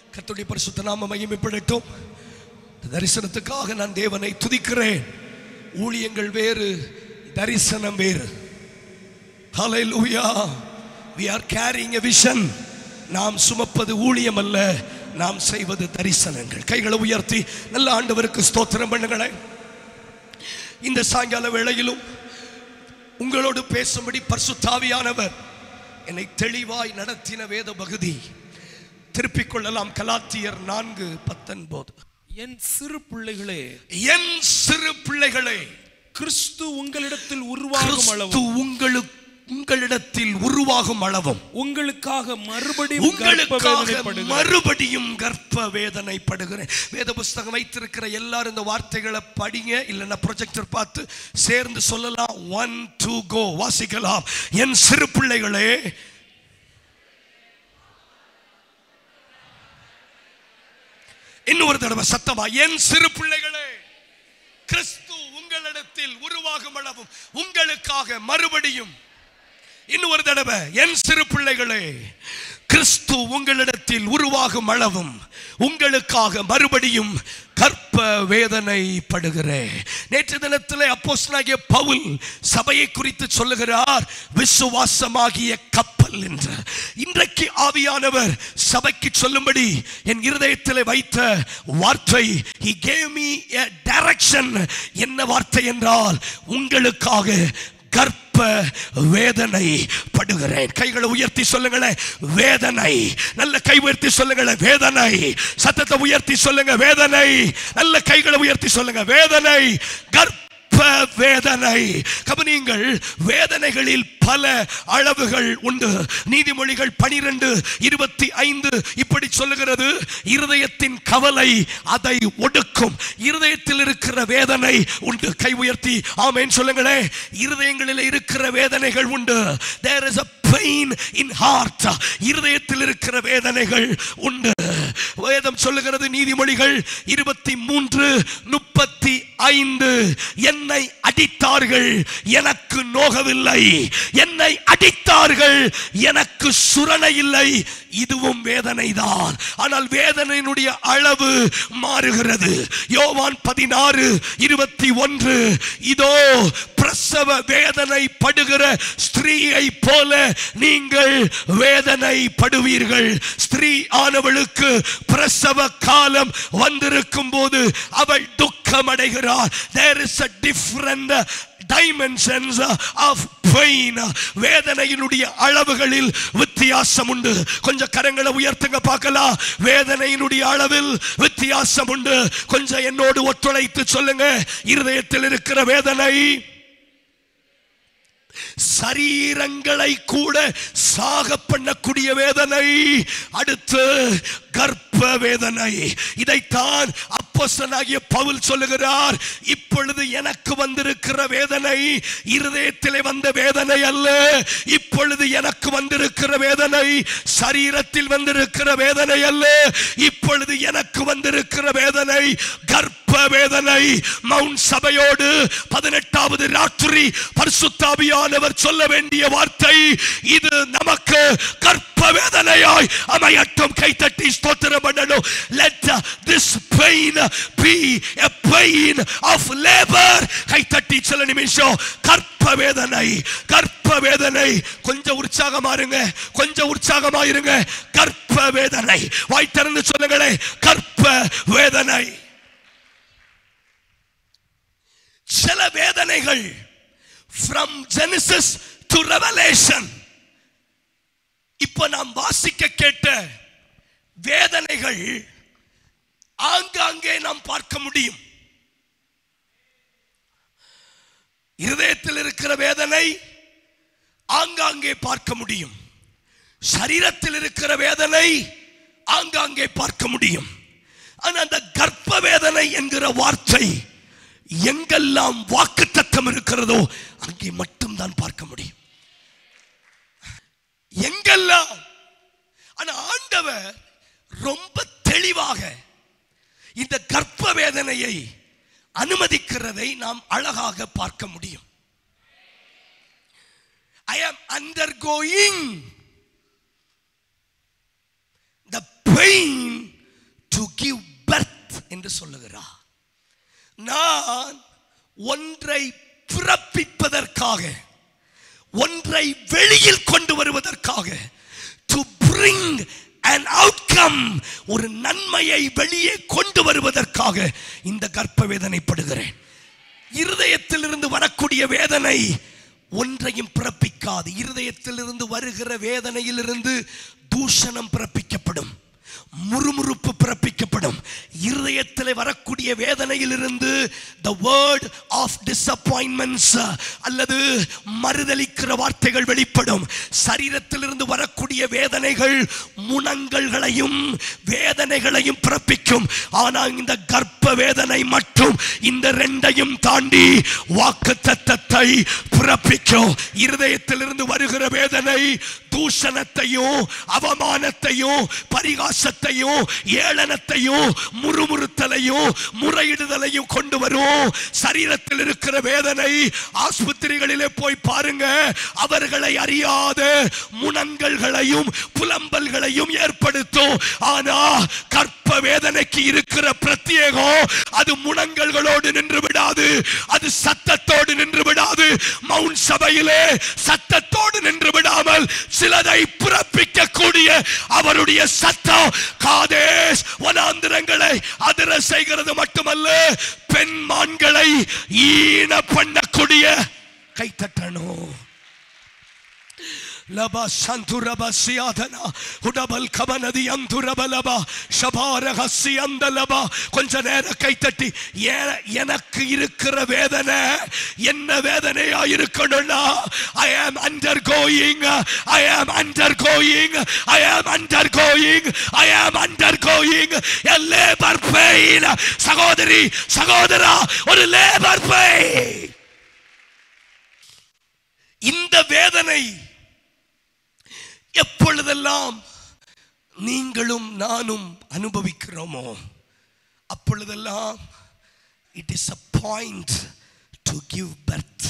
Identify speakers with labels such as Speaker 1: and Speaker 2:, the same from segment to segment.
Speaker 1: கர்த்தருடைய பரிசுத்த நாம மகிமைப்படட்டும் இந்த தரிசனத்துக்காக நான் தேவனை துதிக்கிறேன் ஊழியங்கள் வேறு தரிசனம் வேறு ஹalleluya we are carrying a vision நாம் சுமப்பது ஊழியம் அல்ல நாம் செய்வது தரிசனங்கள் கைகளை உயர்த்தி நல்ல ஆண்டவருக்கு ஸ்தோத்திரம் பண்ணுங்களேன் இந்த சாயங்கால வேளையிலும் உங்களோடு பேசும்படி பரிசுத்தாவியானவர் என்னை தெளிவாய் நடத்தின வேத பகுதி திருப்பிக் கொள்ளலாம் கலாத்தியர் நான்கு பத்தொன்பது
Speaker 2: என் சிறு பிள்ளைகளே
Speaker 1: என் சிறு பிள்ளைகளே
Speaker 2: கிறிஸ்து உங்களிடத்தில் உருவாகும்
Speaker 1: கிறிஸ்து
Speaker 2: அளவும்
Speaker 1: உங்களுக்கு உங்களிடத்தில் உருவாகும் அளவும்
Speaker 2: உங்களுக்காக மறுபடியும் கர்ப்ப
Speaker 1: உங்களுக்காக
Speaker 2: வேதனைப்படுகிறேன்.
Speaker 1: மறுபடியும் கர்ப்ப வேதனைப்படுகிறேன் வேத புஸ்தகம் வைத்திருக்கிற எல்லாரும் இந்த வார்த்தைகளை படிங்க இல்லைன்னா ப்ரொஜெக்டர் பார்த்து சேர்ந்து சொல்லலாம் ஒன் டூ கோ வாசிக்கலாம் என் சிறு பிள்ளைகளே இன்னொரு தடவை சத்தமா என் சிறு பிள்ளைகளே கிறிஸ்து உங்களிடத்தில் உருவாகும் அளவும் உங்களுக்காக மறுபடியும் இன்னொரு தடவை என் சிறு பிள்ளைகளே கிறிஸ்து உங்களிடத்தில் உருவாகும் அளவும் உங்களுக்காக மறுபடியும் கற்ப வேதனைப்படுகிறேன் நேற்று தினத்திலே அப்போஸ்தலனாகிய பவுல் சபையை குறித்து சொல்லுகிறார் விசுவாசமாகிய கப்பல் என்று இன்றைக்கு ஆவியானவர் சபைக்கு சொல்லும்படி என் இருதயத்திலே வைத்த வார்த்தை he gave me a direction என்ன வார்த்தை என்றால் உங்களுக்காக கற்ப வேதனை படுகிறேன் கைகளை உயர்த்தி சொல்லுங்களேன் வேதனை நல்ல கை உயர்த்தி சொல்லுங்களேன் வேதனை சத்தத்தை உயர்த்தி சொல்லுங்க வேதனை நல்ல கைகளை உயர்த்தி சொல்லுங்க வேதனை கற்ப வேதனை கவனியுங்கள் வேதனைகளில் பல அளவுகள் உண்டு நீதிமொழிகள் பனிரெண்டு இருபத்தி ஐந்து இப்படி சொல்லுகிறது இருதயத்தின் கவலை அதை ஒடுக்கும் இருதயத்தில் இருக்கிற வேதனை உண்டு கை உயர்த்தி ஆமென் சொல்லுங்களேன் இருதயங்களில் இருக்கிற வேதனைகள் உண்டு there is a pain in heart இருதயத்தில் இருக்கிற வேதனைகள் உண்டு வேதம் சொல்லுகிறது நீதிமொழிகள் இருபத்தி மூன்று முப்பத்தி ஐந்து என்னை அடித்தார்கள் எனக்கு நோகவில்லை என்னை அடித்தார்கள் எனக்கு சுரணை இல்லை இதுவும் வேதனைதான் ஆனால் வேதனையினுடைய அளவு மாறுகிறது யோவான் பதினாறு இருபத்தி ஒன்று இதோ பிரசவ வேதனை படுகிற ஸ்திரீயை போல நீங்கள் வேதனை படுவீர்கள் ஸ்திரீ ஆனவளுக்கு பிரசவ காலம் வந்திருக்கும் போது அவள் துக்கம் அடைகிறாள் there is a different dimensions of pain வேதனையினுடைய அளவுகளில் வித்தியாசம் உண்டு கொஞ்சம் கரங்களை உயர்த்துங்க பார்க்கலாம் வேதனையினுடைய அளவில் வித்தியாசம் உண்டு கொஞ்சம் என்னோடு ஒத்துழைத்து சொல்லுங்க இருதயத்தில் இருக்கிற வேதனை சரீரங்களை கூட சாக பண்ணக்கூடிய வேதனை அடுத்து கர்ப்ப வேதனை இதைத்தான் அப்போஸ்தலனாகிய பவுல் சொல்லுகிறார் இப்பொழுது எனக்கு வந்திருக்கிற வேதனை இருதயத்திலே வந்த வேதனை அல்ல இப்பொழுது எனக்கு வந்திருக்கிற வேதனை சரீரத்தில் வந்திருக்கிற வேதனை அல்ல இப்பொழுது எனக்கு வந்திருக்கிற வேதனை கர்ப்ப வேதனை மவுண்ட் சபையோடு பதினெட்டாவது ராத்திரி பரிசுத்தாவியானவர் சொல்ல வேண்டிய வார்த்தை இது நமக்கு கற்ப வேதனையாய் அமையட்டும் கைத்தட்டி ஸ்தோத்திரம் பண்ணணும் let this pain be a pain of labor கைத்தட்டி சில நிமிஷம் கற்ப வேதனை கற்ப வேதனை கொஞ்சம் உற்சாகமா இருங்க கொஞ்சம் உற்சாகமா இருங்க கற்ப வேதனை வாய் திறந்து சொல்லுங்களேன் கற்ப வேதனை சில வேதனைகள் from Genesis to Revelation இப்ப நாம் வாசிக்க கேட்ட வேதனைகள் ஆங்காங்கே நாம் பார்க்க முடியும் இருதயத்தில் இருக்கிற வேதனை ஆங்காங்கே பார்க்க முடியும் சரீரத்தில் இருக்கிற வேதனை ஆங்காங்கே பார்க்க முடியும் ஆனா அந்த கர்ப்ப வேதனை என்கிற வார்த்தை எங்கெல்லாம் வாக்குத்தத்தம் இருக்கிறதோ அங்கே மட்டும்தான் பார்க்க முடியும் எங்கெல்லாம் ஆனா ஆண்டவர் ரொம்ப தெளிவாக இந்த கர்ப்ப வேதனையை அனுமதிக்கிறதை நாம் அழகாக பார்க்க முடியும் ஐ ஆம் அண்டர் கோயிங் the pain என்று சொல்லுகிறார் நான் ஒன்றை பிறப்பிப்பதற்காக ஒன்றை வெளியில் கொண்டு வருவதற்காக டு bring an outcome ஒரு நன்மையை வெளியே கொண்டு வருவதற்காக இந்த கர்ப்ப வேதனைப்படுகிறேன் இருதயத்திலிருந்து வரக்கூடிய வேதனை ஒன்றையும் பிறப்பிக்காது இருதயத்திலிருந்து வருகிற வேதனையிலிருந்து தூஷணம் பிறப்பிக்கப்படும் முறுமுறுப்பு பிறப்பிக்கப்படும் இருதயத்தில் வரக்கூடிய வேதனையிலிருந்து the word of disappointments அல்லது மறுதலிக்கிற வார்த்தைகள் வெளிப்படும் சரீரத்திலிருந்து வரக்கூடிய வேதனைகள் முனங்கல்களையும் வேதனைகளையும் பிறப்பிக்கும் ஆனால் இந்த கர்ப்ப வேதனை மட்டும் இந்த ரெண்டையும் தாண்டி வாக்கு தத்தத்தை பிறப்பிக்கும் இருதயத்திலிருந்து வருகிற வேதனை தூஷணத்தையும் அவமானத்தையும் பரிகாசத்தையும் ஏளனத்தையும் முறுமுறுத்தலையும் முறையிடுதலையும் கொண்டு வரும் சரீரத்தில் இருக்கிற வேதனை ஆஸ்பத்திரிகளிலே போய் பாருங்க அவர்களை அறியாத முனங்கல்களையும் புலம்பல்களையும் ஏற்படுத்தும் ஆனா கற்ப வேதனைக்கு இருக்கிற பிரத்யேகம் அது முனங்கல்களோடு நின்று விடாது அது சத்தத்தோடு நின்று விடாது மவுண்ட் சபையிலே சத்தத்தோடு நின்று விடாமல் சிலதை பிறப்பிக்கக்கூடிய அவருடைய சத்தம் காதேஸ் வனாந்திரங்களை அதிர செய்கிறது மட்டுமல்ல பெண் மான்களை ஈன பண்ணக்கூடிய கைத்தட்டணும் லபா சந்துரப சியாதனா உடபல் கபனதி அந்துரபலபா ஷபாரகசி அந்தலபா கொஞ்ச நேரம் கைத்தட்டி ஏ- எனக்கு இருக்கிற வேதனை என்ன வேதனையா இருக்கணும்னா ஐ ஆம் அண்டர் கோயிங் ஐ ஆம் அண்டர் கோயிங் ஐ ஆம் அண்டர் கோயிங் ஐ ஆம் அண்டர் கோயிங் லேபர் பெயின் சகோதரி சகோதரா ஒரு லேபர் பெயின் இந்த வேதனை எப்பொழுதெல்லாம் நீங்களும் நானும் அனுபவிக்கிறோமோ அப்பொழுதெல்லாம் it is a point to give birth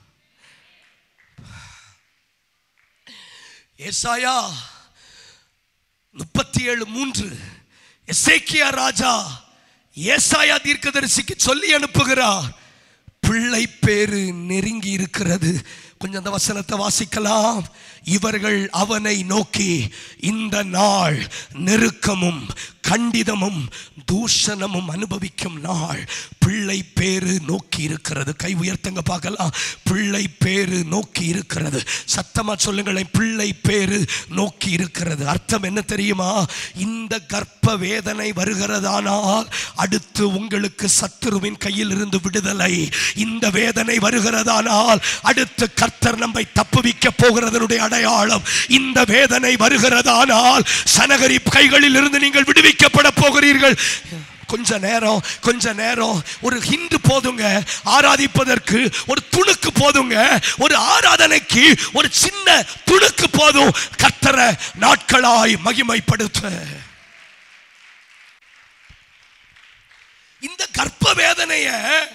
Speaker 1: ஏசாயா முப்பத்தி ஏழு மூன்று எசேக்கியா ராஜா ஏசாயா தீர்க்கதரிசிக்கு சொல்லி அனுப்புகிறார் பிள்ளை பேரு நெருங்கி இருக்கிறது கொஞ்சம் அந்த வசனத்தை வாசிக்கலாம் இவர்கள் அவனை நோக்கி இந்த நாள் நெருக்கமும் கண்டிதமும் தூஷணமும் அனுபவிக்கும் நாள் பிள்ளை பேரு நோக்கி இருக்கிறது கை உயர்த்தங்க பார்க்கலாம் பிள்ளை பேரு நோக்கி இருக்கிறது சத்தமா சொல்லுங்களேன் பிள்ளை பேரு நோக்கி இருக்கிறது அர்த்தம் என்ன தெரியுமா இந்த கர்ப்ப வேதனை வருகிறதானால் அடுத்து உங்களுக்கு சத்துருவின் கையில் இருந்து விடுதலை இந்த வேதனை வருகிறதானால் அடுத்து கர்த்தர் நம்மை தப்புவிக்க போகிறதனுடைய அடையாளம் இந்த வேதனை வருகிறதானால் சனகரி கைகளில் இருந்து நீங்கள் விடுவிக்கப்பட போகிறீர்கள் கொஞ்ச நேரம் கொஞ்ச நேரம் ஒரு ஹிந்து போதுங்க ஆராதிப்பதற்கு ஒரு துணுக்கு போதுங்க ஒரு ஆராதனைக்கு ஒரு சின்ன துணுக்கு போதும் கர்த்தரை நாட்களாய் மகிமைப்படுத்த இந்த கர்ப்ப வேதனைய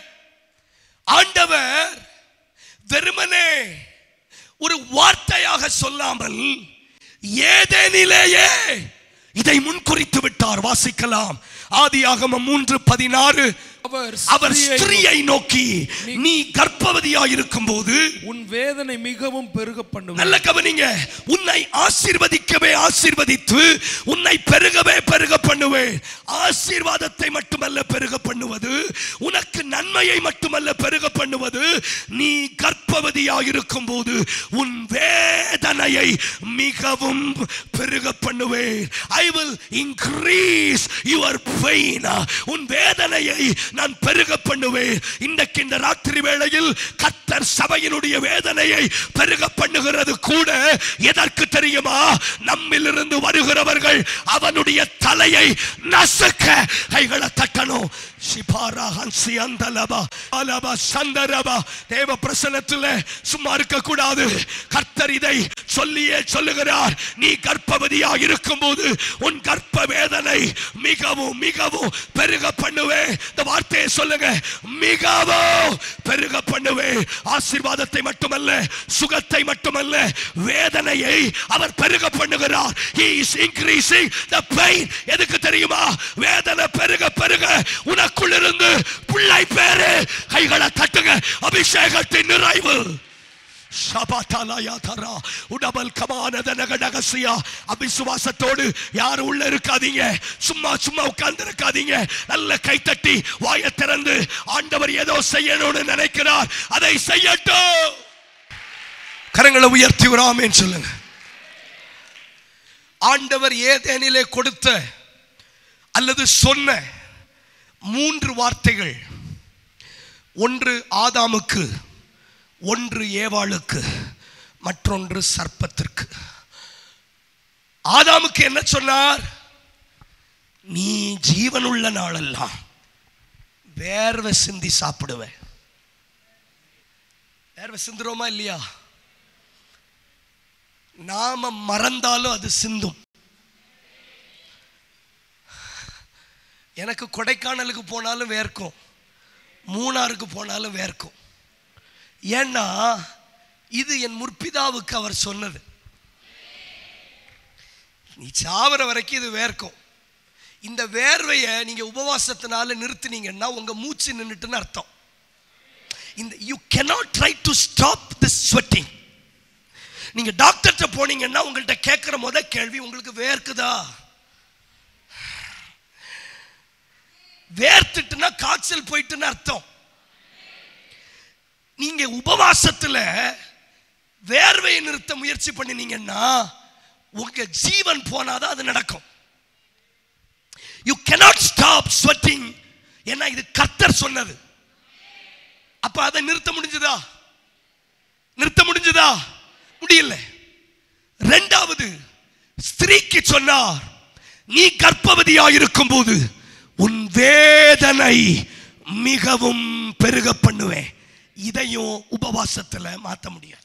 Speaker 1: ஆண்டவர் வெறுமனே ஒரு வார்த்தையாக சொல்லாமல் ஏதேனிலேயே இதை முன்குறித்து விட்டார் வாசிக்கலாம் ஆதியாகமம் மூன்று பதினாறு
Speaker 2: அவர்
Speaker 1: அவர்
Speaker 2: ஸ்திரியை
Speaker 1: ஸ்திரியை நோக்கி நீ கர்ப்பவதியா இருக்கும் போது
Speaker 2: உன் வேதனை மிகவும் பெருக பண்ணுவேன்
Speaker 1: நல்ல கவனிங்க உன்னை ஆசீர்வதிக்கவே ஆசீர்வதித்து உன்னை பெருகவே பெருக பண்ணுவேன் ஆசீர்வாதத்தை மட்டுமல்ல பெருக பண்ணுவது உனக்கு நன்மையை மட்டுமல்ல பெருக பண்ணுவது நீ கர்ப்பவதியா இருக்கும் போது உன் வேதனையை மிகவும் பெருக பண்ணுவேன் I will increase your pain உன் வேதனையை நான் பெருக பண்ணுவேன் இன்றைக்கு இந்த ராத்திரி வேளையில் கத்தர் சபையினுடைய வேதனையை பெருக பண்ணுகிறது கூட எதற்கு தெரியுமா நம்மிலிருந்து வருகிறவர்கள் அவனுடைய தலையை நசுக்க கைகளை தட்டணும் சிபாரா ஹன்சி அந்தலபா அலபா சந்தரபா தேவ பிரசனத்தில் சும்மா இருக்க கூடாது கர்த்தர் இதை சொல்லியே சொல்லுகிறார் நீ கர்ப்பவதியாக இருக்கும்போது உன் கர்ப்ப வேதனை மிகவும் மிகவும் பெருக பண்ணுவேன் இந்த வார்த்தையை சொல்லுங்க மிகவும் பெருக பண்ணுவேன் ஆசீர்வாதத்தை மட்டுமல்ல சுகத்தை மட்டுமல்ல வேதனையை அவர் பெருக பண்ணுகிறார் he is increasing the pain எதுக்கு தெரியுமா வேதனை பெருக பெருக உனக்குள் இருந்து பிள்ளை பேரு கைகளை தட்டுங்க அபிஷேகத்தின் நிறைவு ஷபாத்தாலாயாதரா, உடபல் கமானதனகடகசியா. அபிசுவாசத்தோடு யாரும் உள்ள இருக்காதீங்க சும்மா சும்மா உட்கார்ந்து இருக்காதீங்க நல்ல கைத்தட்டி வாயை திறந்து ஆண்டவர் ஏதோ செய்யணும்னு நினைக்கிறார் அதை செய்யட்டும் கரங்களை உயர்த்தி விடாமேன்னு சொல்லுங்க ஆண்டவர் ஏதேனிலே கொடுத்த அல்லது சொன்ன மூன்று வார்த்தைகள் ஒன்று ஆதாமுக்கு ஒன்று ஏவாளுக்கு மற்றொன்று சர்ப்பத்திற்கு ஆதாமுக்கு என்ன சொன்னார் நீ ஜீவனுள்ள நாளெல்லாம் வேர்வை சிந்தி சாப்பிடுவேன் வேர்வை சிந்துறோமா இல்லையா நாம மறந்தாலும் அது சிந்தும் எனக்கு கொடைக்கானலுக்கு போனாலும் வேர்க்கும் மூணாருக்கு போனாலும் வேர்க்கும் ஏன்னா இது என் முற்பிதாவுக்கு அவர் சொன்னது நீ சாவர வரைக்கும் இது வேர்க்கும் இந்த வேர்வையை நீங்க உபவாசத்தினால நிறுத்தினீங்கன்னா உங்க மூச்சு நின்றுட்டுன்னு அர்த்தம் இந்த you cannot try to stop this sweating நீங்க டாக்டர்கிட்ட போனீங்கன்னா உங்கள்கிட்ட கேட்குற முத கேள்வி உங்களுக்கு வேர்க்குதா வேர்த்துட்டுனா காய்ச்சல் போயிட்டுன்னு அர்த்தம் நீங்க உபவாசத்துல வேர்வையை நிறுத்த முயற்சி பண்ணினீங்கன்னா உங்க ஜீவன் போனாதான் அது நடக்கும் யூ cannot ஸ்டாப் sweating ஏன்னா இது கர்த்தர் சொன்னது அப்ப அதை நிறுத்த முடிஞ்சதா நிறுத்த முடிஞ்சதா முடியல ரெண்டாவது ஸ்திரீக்கு சொன்னார் நீ கர்ப்பவதியாக இருக்கும் போது உன் வேதனை மிகவும் பெருக பண்ணுவேன் இதையும் உபவாசத்துல மாத்த முடியாது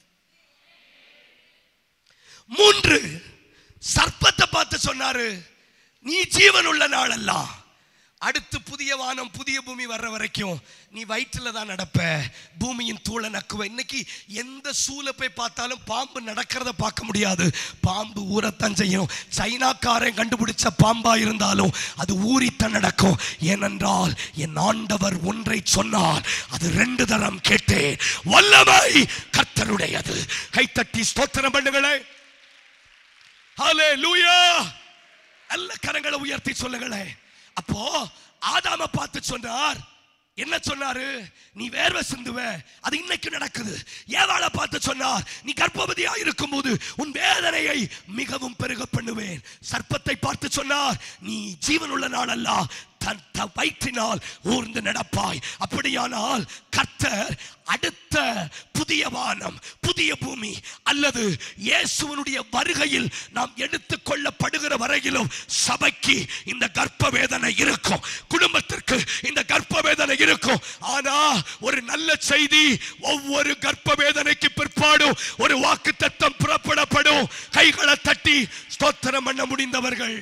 Speaker 1: மூன்று சர்ப்பத்தை பார்த்து சொன்னாரு நீ ஜீவன் உள்ள நாளெல்லாம் அடுத்து புதிய வானம் புதிய பூமி வர்ற வரைக்கும் நீ வயிற்றுல தான் நடப்ப பூமியின் தூளை நக்குவ இன்னைக்கு எந்த சூலை போய் பார்த்தாலும் பாம்பு நடக்கிறத பார்க்க முடியாது பாம்பு ஊறத்தான் செய்யும் சைனாக்காரன் கண்டுபிடிச்ச பாம்பா இருந்தாலும் அது ஊறித்தான் நடக்கும் ஏனென்றால் என் ஆண்டவர் ஒன்றை சொன்னால் அது ரெண்டு தரம் கேட்டேன் வல்லமை கர்த்தருடையது கைத்தட்டி ஸ்தோத்திரம் பண்ணுங்களே ஹalleluya நல்ல கரங்களை உயர்த்தி சொல்லுங்களேன் அப்போ ஆதாம பார்த்து சொன்னார் என்ன சொன்னாரு நீ வேர்வை சிந்துவ அது இன்னைக்கு நடக்குது ஏவாளை பார்த்து சொன்னார் நீ கர்ப்பவதியா இருக்கும்போது உன் வேதனையை மிகவும் பெருக பண்ணுவேன் சர்ப்பத்தை பார்த்து சொன்னார் நீ ஜீவனுள்ள நாளெல்லாம் தன் த வயிற்றினால் ஊர்ந்து நடப்பாய் அப்படியானால் கர்த்தர் அடுத்த புதிய வானம் புதிய பூமி அல்லது இயேசுவனுடைய வருகையில் நாம் எடுத்துக் கொள்ளப்படுகிற வரையிலும் சபைக்கு இந்த கர்ப்ப வேதனை இருக்கும் குடும்பத்திற்கு இந்த கர்ப்ப வேதனை இருக்கும் ஆனா ஒரு நல்ல செய்தி ஒவ்வொரு கர்ப்ப வேதனைக்கு பிற்பாடும் ஒரு வாக்கு தத்தம் புறப்படப்படும் கைகளை தட்டி ஸ்தோத்திரம் பண்ண முடிந்தவர்கள்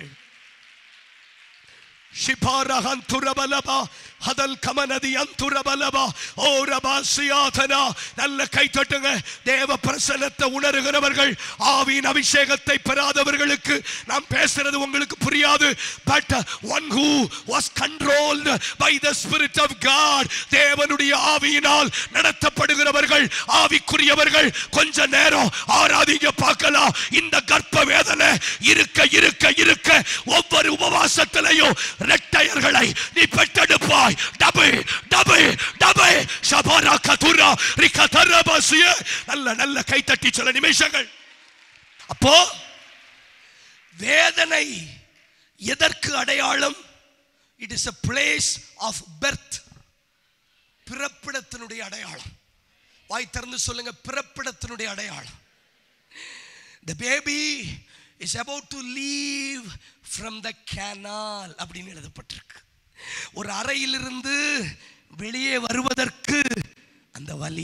Speaker 1: ಶಿಫಾರಹಂತುರಬಲಬ ಹದಲ್ ಕಮನದಿ ಅಂತುರಬಲಬ ಓ ರಬಾಸಿಯಾತನ நல்ல கை தட்டுங்க தேவ பிரசன்னத்தை உணர்கிறவர்கள் ஆவியின் அபிஷேகத்தை பெறாதவர்களுக்கு நாம் பேசுறது உங்களுக்கு புரியாது but one who was controlled by the spirit of God தேவனுடைய ஆவியினால் நடத்தப்படுகிறவர்கள் ஆவிக்குரியவர்கள் கொஞ்ச நேரம் ஆராதிங்க பார்க்கலாம் இந்த கர்ப்ப வேதனை இருக்க இருக்க இருக்க ஒவ்வொரு உபவாசத்திலையும் ரெட்டையர்களை நீ பெற்றெடுப்பாய் டபுள் டபுள் டபுள் ஷபாரா கதுரா ரிகதரபசிய நல்ல நல்ல கைத்தட்டி சில நிமிஷங்கள் அப்போ வேதனை எதற்கு அடையாளம் it is a place of birth பிறப்பிடத்தினுடைய அடையாளம் வாய் திறந்து சொல்லுங்க பிறப்பிடத்தினுடைய அடையாளம் the baby is about to leave from the canal அப்படின்னு எழுதப்பட்டிருக்கு ஒரு அறையிலிருந்து வெளியே வருவதற்கு அந்த வலி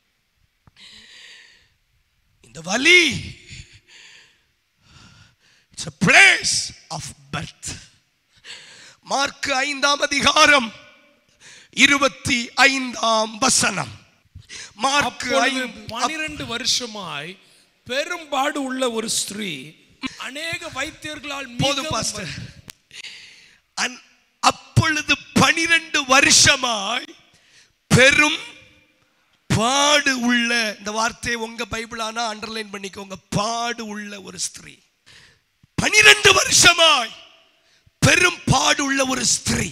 Speaker 1: இந்த வலி It's a place of birth. Mark ஐந்தாம் அதிகாரம் இருபத்தி ஐந்தாம் வசனம் மார்க்
Speaker 2: அப்பொழுது
Speaker 1: ஐந்து
Speaker 2: பனிரெண்டு வருஷமாய் பெரும்பாடு உள்ள ஒரு ஸ்திரீ அநேக வைத்தியர்களால்
Speaker 1: போது
Speaker 2: மிகவும்
Speaker 1: பாஸ்டர் அந்- அப்பொழுது பனிரெண்டு வருஷமாய் பெரும் பாடு உள்ள இந்த வார்த்தையை உங்க பைபிளானா அண்டர்லைன் பண்ணிக்கோங்க பாடு உள்ள ஒரு ஸ்திரீ பனிரெண்டு வருஷமாய் பெரும் பாடு உள்ள ஒரு ஸ்திரீ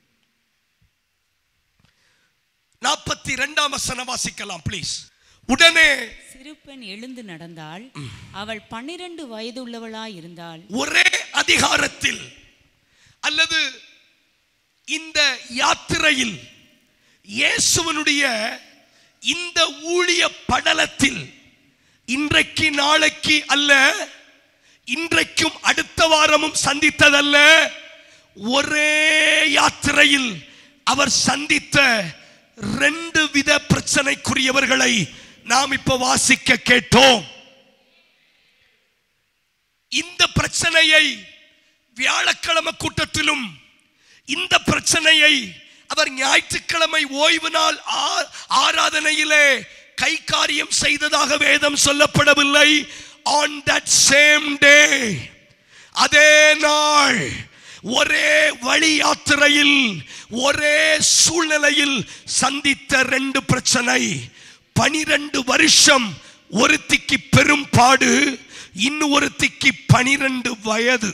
Speaker 1: நாற்பத்தி இரண்டாம் வசனம் வாசிக்கலாம் ப்ளீஸ் உடனே
Speaker 3: சிறுபெண் எழுந்து நடந்தாள் அவள் பன்னிரண்டு வயதுள்ளவளாய் இருந்தாள்
Speaker 1: ஒரே அதிகாரத்தில் அல்லது இந்த யாத்திரையில் இயேசுவனுடைய இந்த ஊழிய படலத்தில் இன்றைக்கு நாளைக்கு அல்ல இன்றைக்கும் அடுத்த வாரமும் சந்தித்ததல்ல ஒரே யாத்திரையில் அவர் சந்தித்த ரெண்டு வித பிரச்சனைக்குரியவர்களை நாம் இப்ப வாசிக்க கேட்டோம் இந்த பிரச்சனையை வியாழக்கிழமை கூட்டத்திலும் இந்த பிரச்சனையை அவர் ஞாயிற்றுக்கிழமை ஓய்வு நாள் ஆ- ஆராதனையிலே கை காரியம் செய்ததாக வேதம் சொல்லப்படவில்லை ஆன் தட் சேம் டே அதே நாள் ஒரே வழி யாத்திரையில் ஒரே சூழ்நிலையில் சந்தித்த ரெண்டு பிரச்சனை பனிரெண்டு வருஷம் ஒருத்திக்கு பெரும் பாடு இன்னும் ஒருத்திக்கு பனிரெண்டு வயது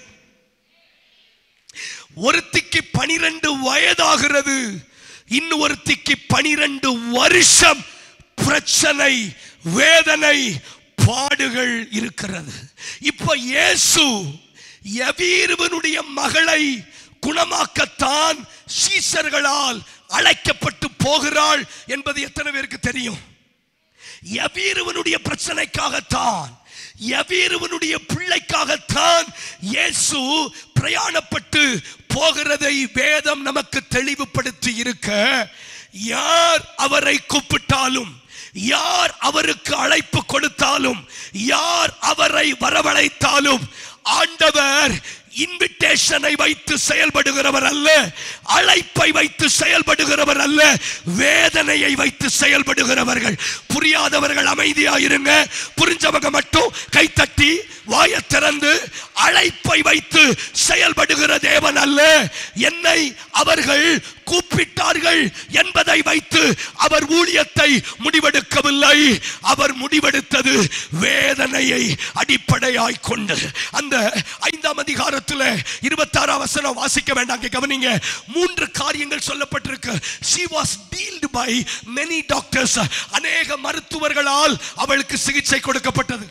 Speaker 1: ஒருத்திக்கு பனிரெண்டு வயதாகிறது இன்னும் ஒருத்திக்கு பனிரெண்டு வருஷம் பிரச்சனை வேதனை பாடுகள் இருக்கிறது இப்ப இயேசு யவீருவனுடைய மகளை குணமாக்கத்தான் சீசர்களால் அழைக்கப்பட்டு போகிறாள் என்பது எத்தனை பேருக்கு தெரியும் யவீருவனுடைய பிரச்சனைக்காகத்தான் யவீருவனுடைய பிள்ளைக்காகத்தான் இயேசு பிரயாணப்பட்டு போகிறதை வேதம் நமக்கு தெளிவுபடுத்தி இருக்க யார் அவரை கூப்பிட்டாலும் யார் அவருக்கு அழைப்பு கொடுத்தாலும் யார் அவரை வரவழைத்தாலும் ஆண்டவர் இன்விடேஷனை வைத்து செயல்படுகிறவர் அல்ல அழைப்பை வைத்து செயல்படுகிறவர் அல்ல வேதனையை வைத்து செயல்படுகிறவர்கள் புரியாதவர்கள் அமைதியாயிருங்க புரிஞ்சவங்க மட்டும் கைத்தட்டி வாயை திறந்து அழைப்பை வைத்து செயல்படுகிற தேவன் அல்ல என்னை அவர்கள் கூப்பிட்டார்கள் என்பதை வைத்து அவர் ஊழியத்தை முடிவெடுக்கவில்லை அவர் முடிவெடுத்தது வேதனையை அடிப்படையாய் கொண்டு அந்த ஐந்தாம் அதிகாரத்தில் இருபத்தாறாம் வசனம் வாசிக்க வேண்டாம் இங்க கவனிங்க மூன்று காரியங்கள் சொல்லப்பட்டிருக்கு she was dealt by many doctors அநேக மருத்துவர்களால் அவளுக்கு சிகிச்சை கொடுக்கப்பட்டது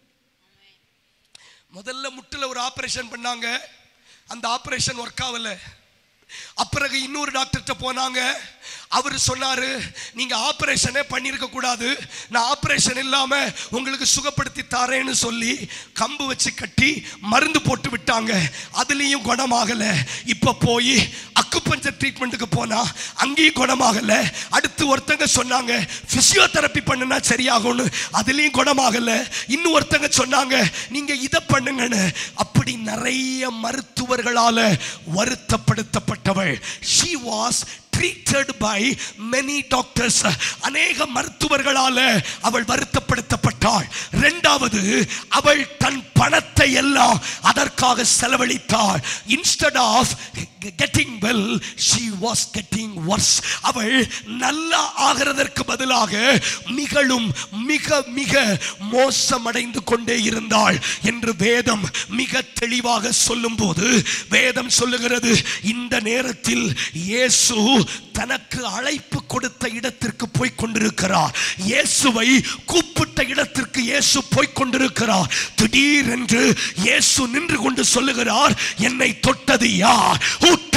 Speaker 1: முதல்ல முட்டுல ஒரு ஆபரேஷன் பண்ணாங்க அந்த ஆபரேஷன் ஒர்க் ஆகல அப்பிறகு இன்னொரு டாக்டர்கிட்ட போனாங்க அவர் சொன்னாரு நீங்க ஆபரேஷனே பண்ணியிருக்க கூடாது நான் ஆபரேஷன் இல்லாம உங்களுக்கு சுகப்படுத்தி தரேன்னு சொல்லி கம்பு வச்சு கட்டி மருந்து போட்டு விட்டாங்க அதுலயும் குணமாகல இப்ப போய் அக்குப்பஞ்சர் ட்ரீட்மெண்ட்டுக்கு போனா அங்கேயும் குணமாகல அடுத்து ஒருத்தங்க சொன்னாங்க பிசியோதெரப்பி பண்ணுனா சரியாகும்னு அதுலயும் குணமாகல இன்னும் ஒருத்தங்க சொன்னாங்க நீங்க இதை பண்ணுங்கன்னு அப்படி நிறைய மருத்துவர்களால வருத்தப்படுத்தப்பட்டவள் she was treated by many doctors அநேக மருத்துவர்களால அவள் வருத்தப்படுத்தப்பட்டாள் இரண்டாவது அவள் தன் பணத்தை எல்லாம் அதற்காக செலவழித்தாள் instead of getting well she was getting worse அவள் நல்லா ஆகிறதற்கு பதிலாக மிகளும் மிக மிக மோசமடைந்து கொண்டே இருந்தாள் என்று வேதம் மிக தெளிவாக சொல்லும்போது வேதம் சொல்லுகிறது இந்த நேரத்தில் இயேசு தனக்கு அழைப்பு கொடுத்த இடத்திற்கு போய் கொண்டிருக்கிறார் இயேசுவை கூப்பிட்ட இடத்திற்கு இயேசு போய் கொண்டிருக்கிறார் திடீரென்று இயேசு நின்று கொண்டு சொல்லுகிறார் என்னை தொட்டது யார் who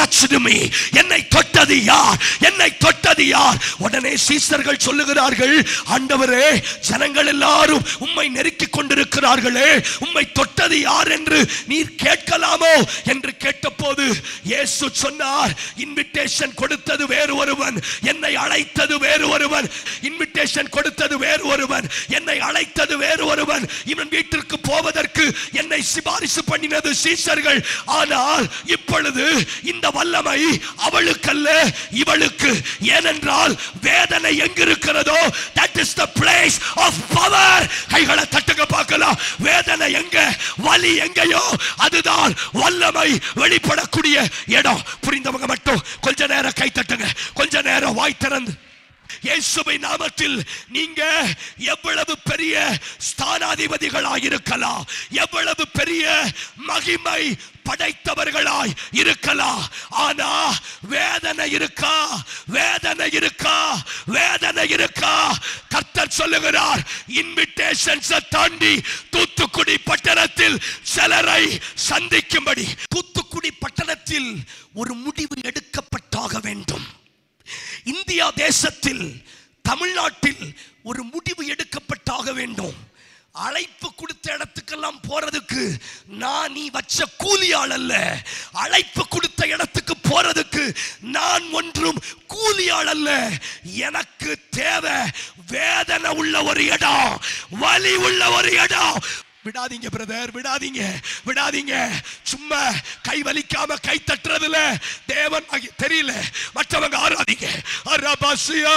Speaker 1: touched me என்னை தொட்டது யார் என்னை தொட்டது யார் உடனே சீசர்கள் சொல்லுகிறார்கள் ஆண்டவரே ஜனங்கள் எல்லாரும் உம்மை நெருக்கிக் கொண்டிருக்கிறார்களே உம்மை தொட்டது யார் என்று நீர் கேட்கலாமோ என்று கேட்டபோது இயேசு சொன்னார் இன்விடேஷன் கொடுத்தது வேறு ஒருவன் என்னை அழைத்தது வேறு ஒருவன் இன்விடேஷன் கொடுத்தது வேறு ஒருவன் என்னை அழைத்தது வேறு ஒருவன் இவன் வீட்டிற்கு போவதற்கு என்னை சிபாரிசு பண்ணினது சீசர்கள் ஆனால் இப்பொழுது இந்த வல்லமை அவளுக்கல்ல இவளுக்கு ஏனென்றால் வேதனை எங்கிருக்கிறதோ that is the place of power கைகளை தட்டுங்க பார்க்கலாம் வேதனை எங்க வலி எங்கேயோ அதுதான் வல்லமை வெளிப்படக்கூடிய இடம் புரிந்தவங்க மட்டும் கொஞ்ச நேரம் கை தட்டுங்க கொஞ்ச நேரம் வாய் திறந்து இயேசுவை நாமத்தில் நீங்க எவ்வளவு பெரிய ஸ்தானாதிபதிகளாய் இருக்கலாம் எவ்வளவு பெரிய மகிமை படைத்தவர்களாய் இருக்கலாம் ஆனா வேதனை இருக்கா வேதனை இருக்கா வேதனை இருக்கா கர்த்தர் சொல்லுகிறார் இன்விடேஷன்ஸ் தாண்டி தூத்துக்குடி பட்டணத்தில் சிலரை சந்திக்கும்படி தூத்துக்குடி பட்டணத்தில் ஒரு முடிவு எடுக்கப்பட்டாக வேண்டும் இந்தியா தேசத்தில் தமிழ்நாட்டில் ஒரு முடிவு எடுக்கப்பட்டாக வேண்டும் அழைப்பு கொடுத்த இடத்துக்கெல்லாம் போறதுக்கு நான் நீ வச்ச கூலி ஆள் அல்ல அழைப்பு கொடுத்த இடத்துக்கு போறதுக்கு நான் ஒன்றும் கூலி ஆள் அல்ல எனக்கு தேவை வேதனை உள்ள ஒரு இடம் வலி உள்ள ஒரு இடம் விடாதீங்க பிரதர் விடாதீங்க விடாதீங்க சும்மா கை வலிக்காம கை தட்டுறதுல தேவன் மகி- தெரியல மற்றவங்க ஆராதிங்க அரபாசியா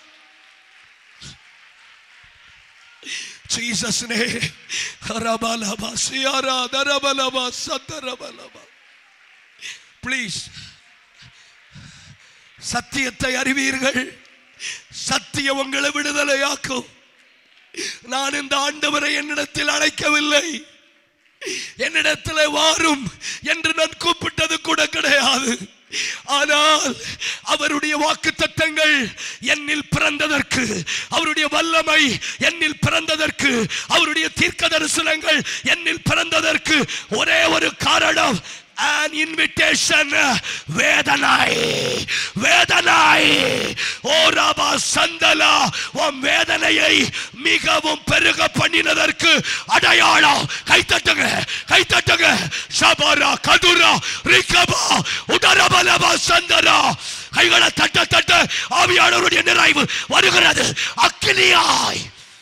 Speaker 1: Jesus name. Arabalaba, siara, darabalaba, satarabalaba. Please. சத்தியத்தை அறிவீர்கள் சத்தியம் உங்களை விடுதலையாக்கும் நான் இந்த ஆண்டவரை என்னிடத்தில் அழைக்கவில்லை என்னிடத்தில் வாரும் என்று நான் கூப்பிட்டது கூட கிடையாது ஆனால் அவருடைய வாக்கு தத்தங்கள் என்னில் பிறந்ததற்கு அவருடைய வல்லமை என்னில் பிறந்ததற்கு அவருடைய தீர்க்க தரிசனங்கள் என்னில் பிறந்ததற்கு ஒரே ஒரு காரணம் an invitation வேதனை வேதனை ஓ ரபா சந்தலா உன் வேதனையை மிகவும் பெருக பண்ணினதற்கு அடையாளம் கைத்தட்டுங்க கைத்தட்டுங்க சபரா கதுரா ரிகபா உடரபலபா சந்தரா கைகளை தட்ட தட்ட ஆவியானவருடைய நிறைவு வருகிறது அக்கினியாய்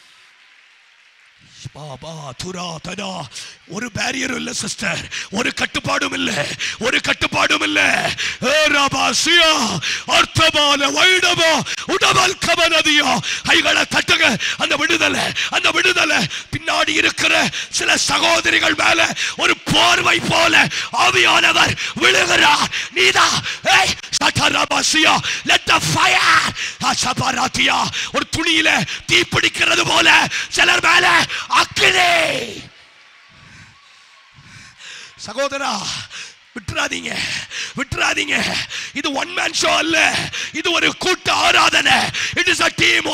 Speaker 1: பாபா துரா தடா ஒரு பேரியரும் இல்ல சிஸ்டர் ஒரு கட்டுப்பாடும் இல்ல ஒரு கட்டுப்பாடும் இல்ல ஏ ரபா சியா அர்த்தபால வைடபா உடபல் கபனதியா கைகளை தட்டுங்க அந்த விடுதலை அந்த விடுதலை பின்னாடி இருக்கிற சில சகோதரிகள் மேல ஒரு போர்வை போல ஆவியானவர் விழுகிறார் நீதா ஏய் சட்டரபாசியா let the fire அசபராத்தியா ஒரு துணியில தீ பிடிக்கிறது போல சிலர் மேல அக்கினி சகோதரா விட்டுறாதீங்க விட்டுறாதீங்க இது ஒன் மேன் ஷோ அல்ல இது ஒரு கூட்ட ஆராதனை இட் இஸ் அ டீம்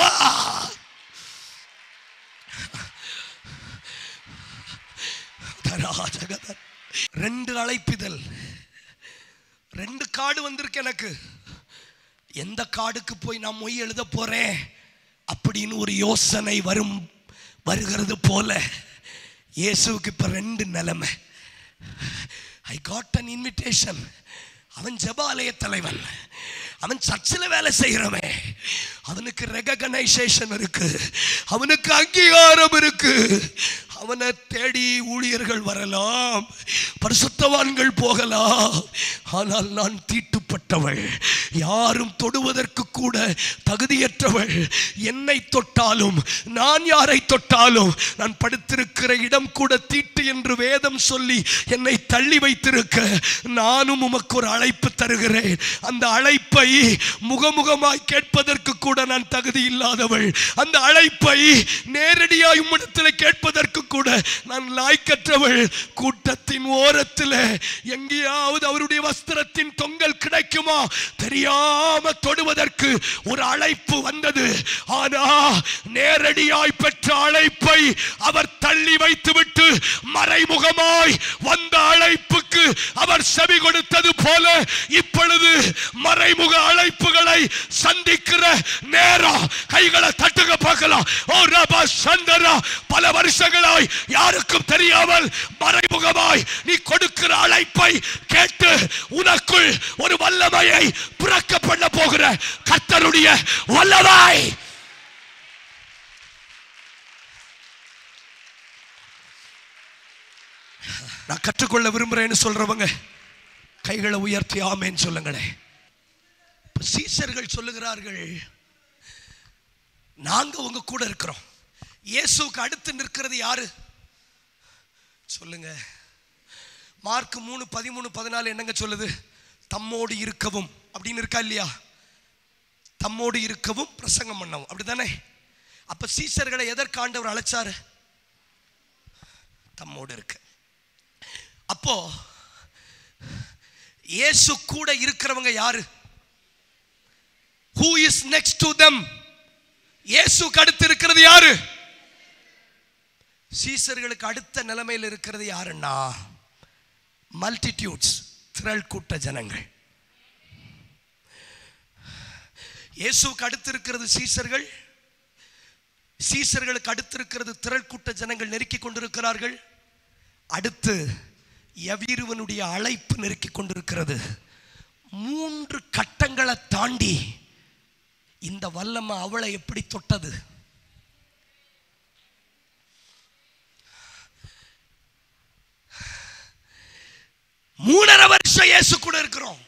Speaker 1: ரெண்டு அழைப்பிதழ் ரெண்டு கார்டு வந்திருக்கு எனக்கு எந்த கார்டுக்கு போய் நான் மொய் எழுத போறேன் அப்படின்னு ஒரு யோசனை வரும் வருகிறது போல இயேசுவுக்கு இப்ப ரெண்டு நிலைமை ஐ காட் அன் இன்விடேஷன் அவன் ஜெபாலய தலைவன் அவன் சர்ச்சில் வேலை செய்கிறவன் அவனுக்கு ரெகனைசேஷன் இருக்கு அவனுக்கு அங்கீகாரம் இருக்கு அவனை தேடி ஊழியர்கள் வரலாம் பரிசுத்தவான்கள் போகலாம் ஆனால் நான் தீட்டுப்பட்டவள் யாரும் தொடுவதற்கு கூட தகுதியற்றவள் என்னை தொட்டாலும் நான் யாரை தொட்டாலும் நான் படுத்திருக்கிற இடம் கூட தீட்டு என்று வேதம் சொல்லி என்னை தள்ளி வைத்திருக்க நானும் உமக்கு ஒரு அழைப்பு தருகிறேன் அந்த அழைப்பை முகமுகமாய் கேட்பதற்கு கூட நான் தகுதி இல்லாதவள் அந்த அழைப்பை நேரடியாய் உம்மிடத்தில் கேட்பதற்கு கூட நான் லாய்க்கற்றவள் கூட்டத்தின் ஓரத்தில் எங்கேயாவது அவருடைய வஸ்திரத்தின் தொங்கல் கிடைக்குமா தெரியாம தொடுவதற்கு ஒரு அழைப்பு வந்தது ஆனா நேரடியாய் பெற்ற அழைப்பை அவர் தள்ளி வைத்துவிட்டு மறைமுகமாய் வந்த அழைப்பு அழைப்புக்கு அவர் செவி கொடுத்தது போல இப்பொழுது மறைமுக அழைப்புகளை சந்திக்கிற நேரம் கைகளை தட்டுக பார்க்கலாம் ஓ ரபா சந்தரா பல வருஷங்களாய் யாருக்கும் தெரியாமல் மறைமுகமாய் நீ கொடுக்கிற அழைப்பை கேட்டு உனக்குள் ஒரு வல்லமையை பிறக்க பண்ண போகிற கர்த்தருடைய வல்லமை நான் கற்றுக்கொள்ள விரும்புறேன்னு சொல்றவங்க கைகளை உயர்த்தி ஆமேன்னு சொல்லுங்களேன் இப்ப சீசர்கள் சொல்லுகிறார்கள் நாங்க உங்க கூட இருக்கிறோம் இயேசுக்கு அடுத்து நிற்கிறது யாரு சொல்லுங்க மார்க் மூணு பதிமூணு பதினாலு என்னங்க சொல்லுது தம்மோடு இருக்கவும் அப்படின்னு இருக்கா இல்லையா தம்மோடு இருக்கவும் பிரசங்கம் பண்ணவும் அப்படிதானே அப்ப சீசர்களை எதற்கு ஆண்டவர் அழைச்சாரு தம்மோடு இருக்க அப்போ இயேசு கூட இருக்கிறவங்க யாரு who is next to them இயேசுக்கு அடுத்து இருக்கிறது யாரு சீசர்களுக்கு அடுத்த நிலைமையில் இருக்கிறது யாருன்னா மல்டிடியூட்ஸ் திரள் கூட்ட ஜனங்கள் இயேசுக்கு அடுத்து இருக்கிறது சீசர்கள் சீசர்களுக்கு அடுத்து இருக்கிறது திரள் கூட்ட ஜனங்கள் நெருக்கி கொண்டிருக்கிறார்கள் அடுத்து எவீருவனுடைய அழைப்பு நெருக்கி கொண்டிருக்கிறது மூன்று கட்டங்களை தாண்டி இந்த வல்லமை அவளை எப்படி தொட்டது மூணரை வருஷம் இயேசு கூட இருக்கிறோம்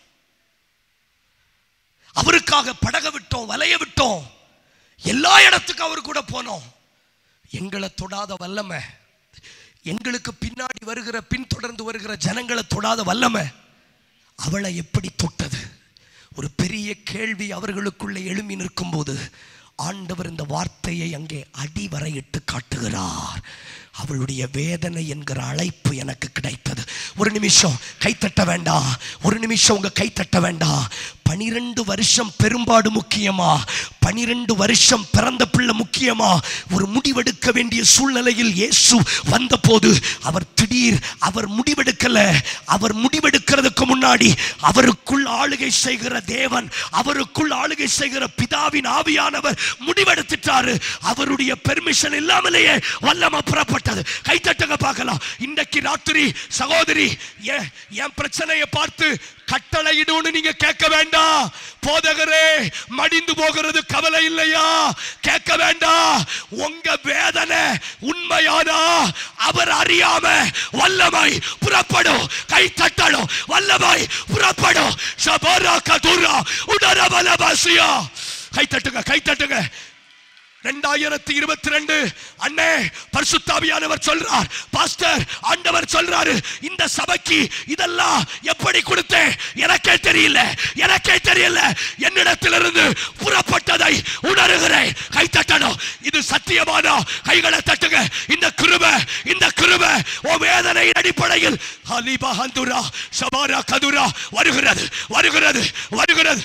Speaker 1: அவருக்காக படக விட்டோம் வலைய விட்டோம் எல்லா இடத்துக்கும் அவர் கூட போனோம் எங்களை தொடாத வல்லமை எங்களுக்கு பின்னாடி வருகிற பின்தொடர்ந்து வருகிற ஜனங்களை தொடாத வல்லமை அவளை எப்படி தொட்டது ஒரு பெரிய கேள்வி அவர்களுக்குள்ளே எழும்பி நிற்கும்போது ஆண்டவர் இந்த வார்த்தையை அங்கே அடிவரையிட்டு காட்டுகிறார் அவளுடைய வேதனை என்கிற அழைப்பு எனக்கு கிடைத்தது ஒரு நிமிஷம் கைத்தட்ட வேண்டாம் ஒரு நிமிஷம் உங்க கைத்தட்ட வேண்டாம் பனிரெண்டு வருஷம் பெரும்பாடு முக்கியமா பனிரெண்டு வருஷம் பிறந்த பிள்ளை முக்கியமா ஒரு முடிவெடுக்க வேண்டிய சூழ்நிலையில் இயேசு வந்தபோது அவர் திடீர் அவர் முடிவெடுக்கல அவர் முடிவெடுக்கிறதுக்கு முன்னாடி அவருக்குள் ஆளுகை செய்கிற தேவன் அவருக்குள் ஆளுகை செய்கிற பிதாவின் ஆவியானவர் முடிவெடுத்துட்டாரு அவருடைய பெர்மிஷன் இல்லாமலேயே வல்லம புறப்பட்டது கைத்தட்டங்க பார்க்கலாம் இன்றைக்கு ராத்திரி சகோதரி ஏ- என் பிரச்சனையை பார்த்து கட்டளையிடுன்னு நீங்க கேட்க வேண்டாம் போதகரே மடிந்து போகிறது கவலை இல்லையா கேட்க வேண்டாம் உங்க வேதனை உண்மையானா அவர் அறியாம வல்லமை புறப்படும் கை தட்டணும் வல்லமை புறப்படும் சபரா கதுரா உடர வலவாசியா கை தட்டுங்க கை தட்டுங்க ரெண்டாயிரத்தி இருபத்தி ரெண்டு அண்ணே பரிசுத்தாவியானவர் சொல்றார் பாஸ்டர் ஆண்டவர் சொல்றாரு இந்த சபைக்கு இதெல்லாம் எப்படி கொடுத்தேன் எனக்கே தெரியல எனக்கே தெரியல என்னிடத்திலிருந்து புறப்பட்டதை உணர்கிறேன் கை தட்டணும் இது சத்தியமானா கைகளை தட்டுங்க இந்த கிருபை இந்த கிருபை ஓ வேதனை அடிப்படையில் ஹலிபா ஹந்துரா சபாரா கதுரா வருகிறது வருகிறது வருகிறது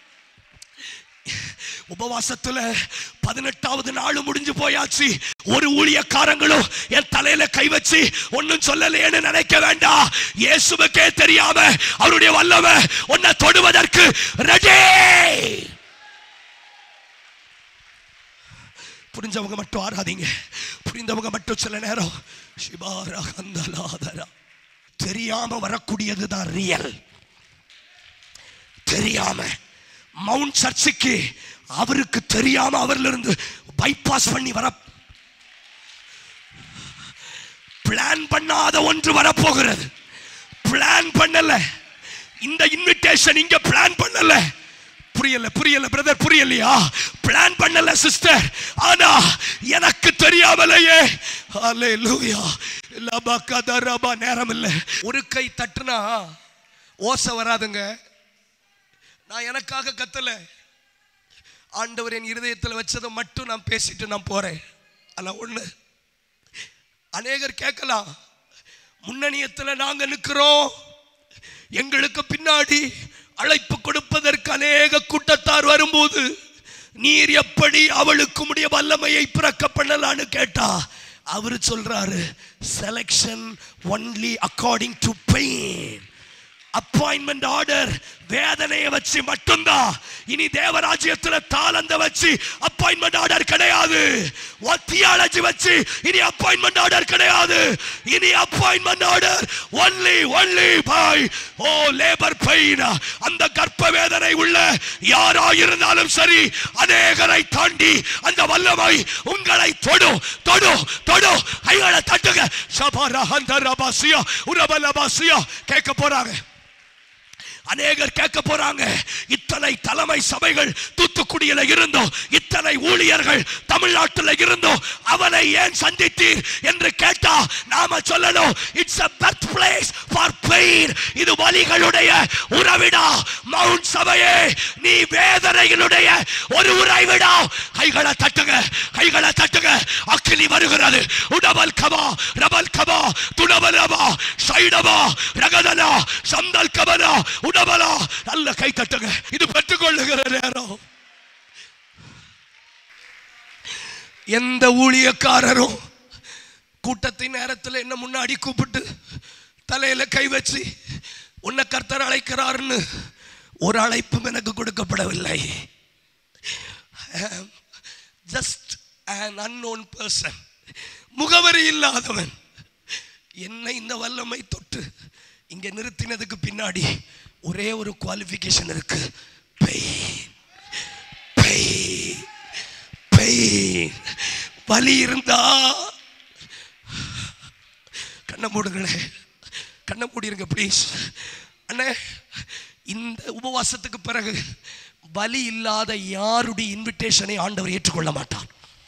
Speaker 1: உபவாசத்துல பதினெட்டாவது நாள் முடிஞ்சு போயாச்சு ஒரு ஊழியக்காரங்களும் என் தலையில கை வச்சு ஒன்னும் சொல்லலையேன்னு நினைக்க வேண்டாம் இயேசுவுக்கே தெரியாம அவருடைய வல்லமை உன்னை தொடுவதற்கு ரெடி புரிஞ்சவங்க மட்டும் ஆராதீங்க புரிந்தவங்க மட்டும் சில நேரம் சிபாரா கந்தலாதரா தெரியாம வரக்கூடியதுதான் ரியல் தெரியாம மவுண்ட் சர்ச்சுக்கு அவருக்கு தெரியாம அவர்ல இருந்து பைபாஸ் பண்ணி வர பிளான் பண்ணாத ஒன்று வரப்போகிறது பிளான் பண்ணல இந்த இன்விடேஷன் இங்க பிளான் பண்ணல புரியல புரியல பிரதர் புரியலையா பிளான் பண்ணல சிஸ்டர் ஆனா எனக்கு தெரியாமலேயே ஹalleluya லபா கதரபா நேரம் இல்ல ஒரு கை தட்டுனா ஓசை வராதுங்க நான் எனக்காக கத்தல ஆண்டவர் என் இருதயத்தில் வச்சதை மட்டும் நான் பேசிட்டு நான் போறேன் ஆனா ஒண்ணு அநேகர் கேட்கலாம் முன்னணியத்தில் நாங்க நிற்கிறோம் எங்களுக்கு பின்னாடி அழைப்பு கொடுப்பதற்கு அநேக கூட்டத்தார் வரும்போது நீர் எப்படி அவளுக்கு உடைய வல்லமையை பிறக்க பண்ணலான்னு கேட்டா அவரு சொல்றாரு selection only according to pain appointment order வேதனையை வச்சு மட்டும்தான் இனி தேவராஜ்யத்துல தாளந்த வச்சு அப்பாயின்மெண்ட் ஆர்டர் கிடையாது தியாலஜி வச்சு இனி அப்பாயின்மெண்ட் ஆர்டர் கிடையாது இனி appointment order only only by oh labour pain அந்த கர்ப்ப வேதனை உள்ள யாரா இருந்தாலும் சரி அநேகரை தாண்டி அந்த வல்லமை உங்களை தொடு தொடு தொடு கைகளை தட்டுங்க சபாரா அந்த ரபாசியா உரபலபாசியா கேட்க போறாங்க அநேகர் கேட்க போறாங்க இத்தனை தலைமை சபைகள் தூத்துக்குடியில இருந்தோம் இத்தனை ஊழியர்கள் தமிழ்நாட்டில் இருந்தோம் அவனை ஏன் சந்தித்தீர் என்று கேட்டா நாம சொல்லணும் it's a birth place for pain இது வலிகளுடைய உறவிடா மவுண்ட் சபையே நீ வேதனைகளுடைய ஒரு உறைவிடா கைகளை தட்டுங்க கைகளை தட்டுங்க அக்கினி வருகிறது உடவல் கபா ரபல் கபா துணவலபா சைடபா ரகதனா சந்தல் கபனா உடவலா நல்ல கை தட்டுங்க இது பெற்றுக்கொள்ளுகிற நேரம் எந்த ஊழியக்காரரும் கூட்டத்தின் நேரத்தில் என்ன முன்னாடி கூப்பிட்டு தலையில கை வச்சு உன்னை கர்த்தர் அழைக்கிறாருன்னு ஒரு அழைப்பும் எனக்கு கொடுக்கப்படவில்லை ஜஸ்ட் an unknown person முகவரி இல்லாதவன் என்னை இந்த வல்லமை தொட்டு இங்க நிறுத்தினதுக்கு பின்னாடி ஒரே ஒரு குவாலிஃபிகேஷன் இருக்கு பெயின் பெயின் பெயின் வலி இருந்தா கண்ணை மூடுங்களே கண்ணை மூடிருங்க ப்ளீஸ் அண்ணே இந்த உபவாசத்துக்கு பிறகு வலி இல்லாத யாருடைய இன்விடேஷனை ஆண்டவர் ஏற்றுக்கொள்ள மாட்டார்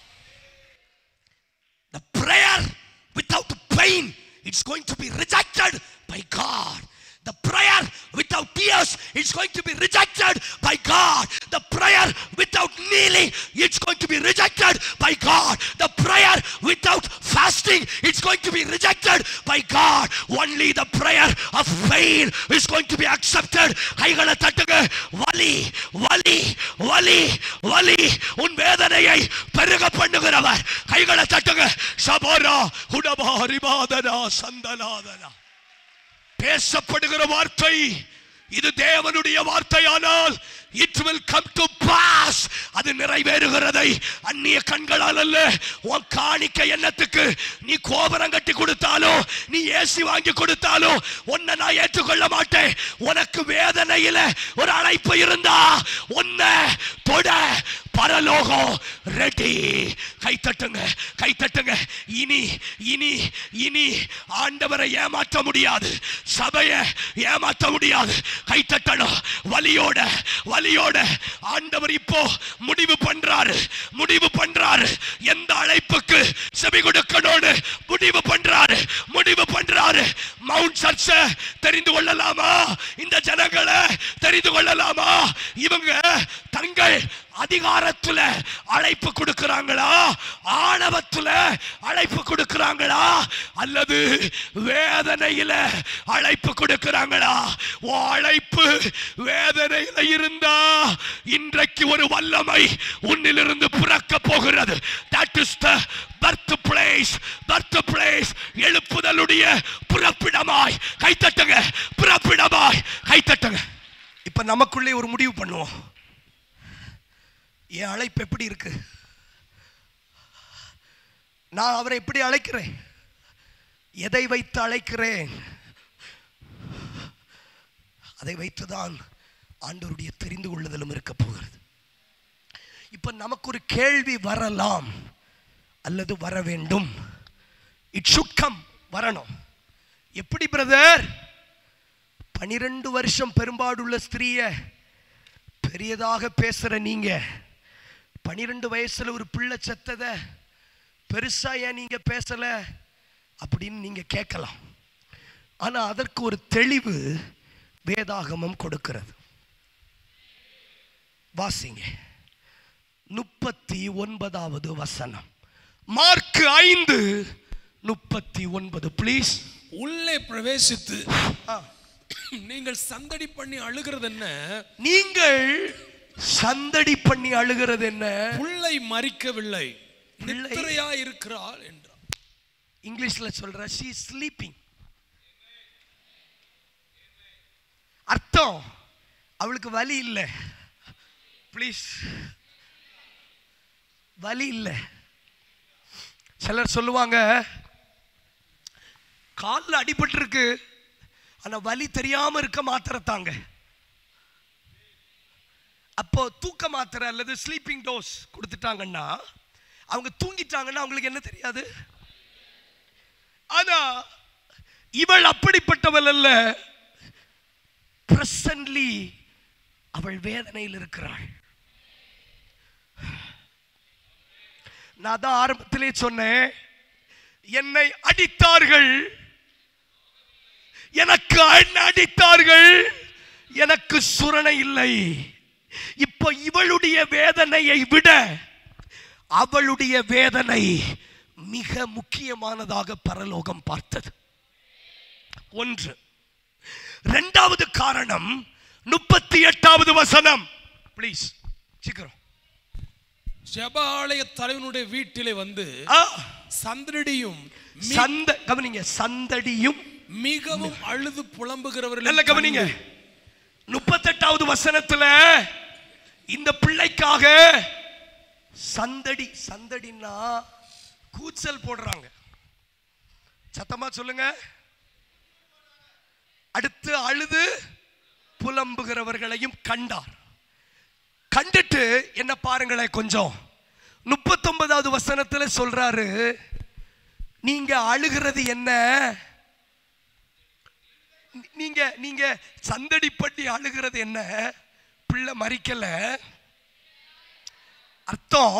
Speaker 1: The prayer without pain, it's going to be rejected by God. The prayer without tears, it's going to be rejected by God. The prayer without kneeling, it's going to be rejected by God. The prayer without fasting, it's going to be rejected by God. Only the prayer of pain is going to be accepted. கைகளை தட்டுங்க வலி வலி வலி வலி உன் வேதனையை பெருக பண்ணுகிறவர் கைகளை தட்டுங்க சபோரா உடபா ரிபாதனா சந்தனாதனா பேசப்படுகிற வார்த்தை இது தேவனுடைய வார்த்தையானால் it will come to pass அது நிறைவேறுகிறதை அந்நிய கண்களால் அல்ல உன் காணிக்க எண்ணத்துக்கு நீ கோபுரம் கட்டி கொடுத்தாலோ நீ ஏசி வாங்கி கொடுத்தாலோ உன்னை நான் ஏற்றுக்கொள்ள மாட்டேன் உனக்கு வேதனையில ஒரு அழைப்பு இருந்தா உன்னை தொட பரலோகம் ரெடி கை தட்டுங்க கை தட்டுங்க இனி இனி இனி ஆண்டவரை ஏமாற்ற முடியாது சபையை ஏமாற்ற முடியாது கை தட்டணும் வலியோட வலியோட ஆண்டவர் இப்போ முடிவு பண்றாரு முடிவு பண்றாரு எந்த அழைப்புக்கு செவி கொடுக்கணும்னு முடிவு பண்றாரு முடிவு பண்றாரு மவுண்ட் சர்ச்ச தெரிந்து கொள்ளலாமா இந்த ஜனங்களை தெரிந்து கொள்ளலாமா இவங்க தங்கள் அதிகாரத்துல அழைப்பு கொடுக்கிறாங்களா ஆணவத்துல அழைப்பு கொடுக்கிறாங்களா அல்லது வேதனையில அழைப்பு கொடுக்கிறாங்களா உன் அழைப்பு வேதனையில இருந்தா இன்றைக்கு ஒரு வல்லமை உன்னிலிருந்து பிறக்க போகிறது that is the birth place birth place எழுப்புதலுடைய பிறப்பிடமாய் கைத்தட்டுங்க பிறப்பிடமாய் கைத்தட்டுங்க இப்ப நமக்குள்ளே ஒரு முடிவு பண்ணுவோம் என் அழைப்பு எப்படி இருக்கு நான் அவரை எப்படி அழைக்கிறேன் எதை வைத்து அழைக்கிறேன் அதை வைத்துதான் ஆண்டவருடைய தெரிந்து கொள்ளுதலும் இருக்க போகிறது இப்ப நமக்கு ஒரு கேள்வி வரலாம் அல்லது வர வேண்டும் இட் கம் வரணும் எப்படி பிரதர் பனிரெண்டு வருஷம் பெரும்பாடுள்ள ஸ்திரீய பெரியதாக பேசுற நீங்க பனிரெண்டு வயசுல ஒரு பிள்ளை செத்தத பெருசா ஏன் நீங்க பேசல அப்படின்னு நீங்க கேட்கலாம் ஆனா அதற்கு ஒரு தெளிவு வேதாகமம் கொடுக்கிறது வாசிங்க முப்பத்தி ஒன்பதாவது வசனம் மார்க் ஐந்து முப்பத்தி ஒன்பது ப்ளீஸ்
Speaker 2: உள்ளே பிரவேசித்து நீங்கள் சந்தடி பண்ணி அழுகிறது என்ன
Speaker 1: நீங்கள் சந்தடி பண்ணி அழுகிறது என்ன
Speaker 2: புள்ளை மறிக்கவில்லை
Speaker 1: பிள்ளை-
Speaker 2: நித்திரையா இருக்கிறாள் என்றார்
Speaker 1: இங்கிலீஷ்ல சொல்ற ஷீ ஸ்லீப்பிங் அர்த்தம் அவளுக்கு வலி இல்லை ப்ளீஸ் வலி இல்லை சிலர் சொல்லுவாங்க காலில் அடிபட்டிருக்கு ஆனா வலி தெரியாம இருக்க மாத்திரை தாங்க அப்போ தூக்க மாத்திரை அல்லது ஸ்லீப்பிங் டோஸ் கொடுத்துட்டாங்கன்னா அவங்க தூங்கிட்டாங்கன்னா அவங்களுக்கு என்ன தெரியாது ஆனா இவள் அப்படிப்பட்டவள் அல்ல பிரசன்ட்லி அவள் வேதனையில் இருக்கிறாள் நான் தான் ஆரம்பத்திலே சொன்னேன் என்னை அடித்தார்கள் எனக்கு அண்ண அடித்தார்கள் எனக்கு சுரணை இல்லை இப்போ இவளுடைய வேதனையை விட அவளுடைய வேதனை மிக முக்கியமானதாக பரலோகம் பார்த்தது ஒன்று இரண்டாவது காரணம் முப்பத்தி எட்டாவது வசனம் ப்ளீஸ் சீக்கிரம்
Speaker 2: ஜெப ஆலய தலைவனுடைய வீட்டிலே வந்து
Speaker 1: ஆ,
Speaker 2: சந்தடியும் மி-
Speaker 1: சந்த கவனிங்க சந்தடியும்
Speaker 2: மிகவும் அழுது
Speaker 1: நல்ல
Speaker 2: புலம்புகிறவர்கள்
Speaker 1: கவனிங்க முப்பத்தெட்டாவது வசனத்துல இந்த பிள்ளைக்காக சந்தடி சந்தடின்னா கூச்சல் போடுறாங்க சத்தமா சொல்லுங்க அடுத்து அழுது புலம்புகிறவர்களையும் கண்டார் கண்டுட்டு என்ன பாருங்களேன் கொஞ்சம் முப்பத்தொன்பதாவது வசனத்துல சொல்றாரு நீங்க அழுகிறது என்ன நீ- நீங்க நீங்க சந்தடி பண்ணி அழுகிறது என்ன பிள்ளை மறிக்கல அர்த்தம்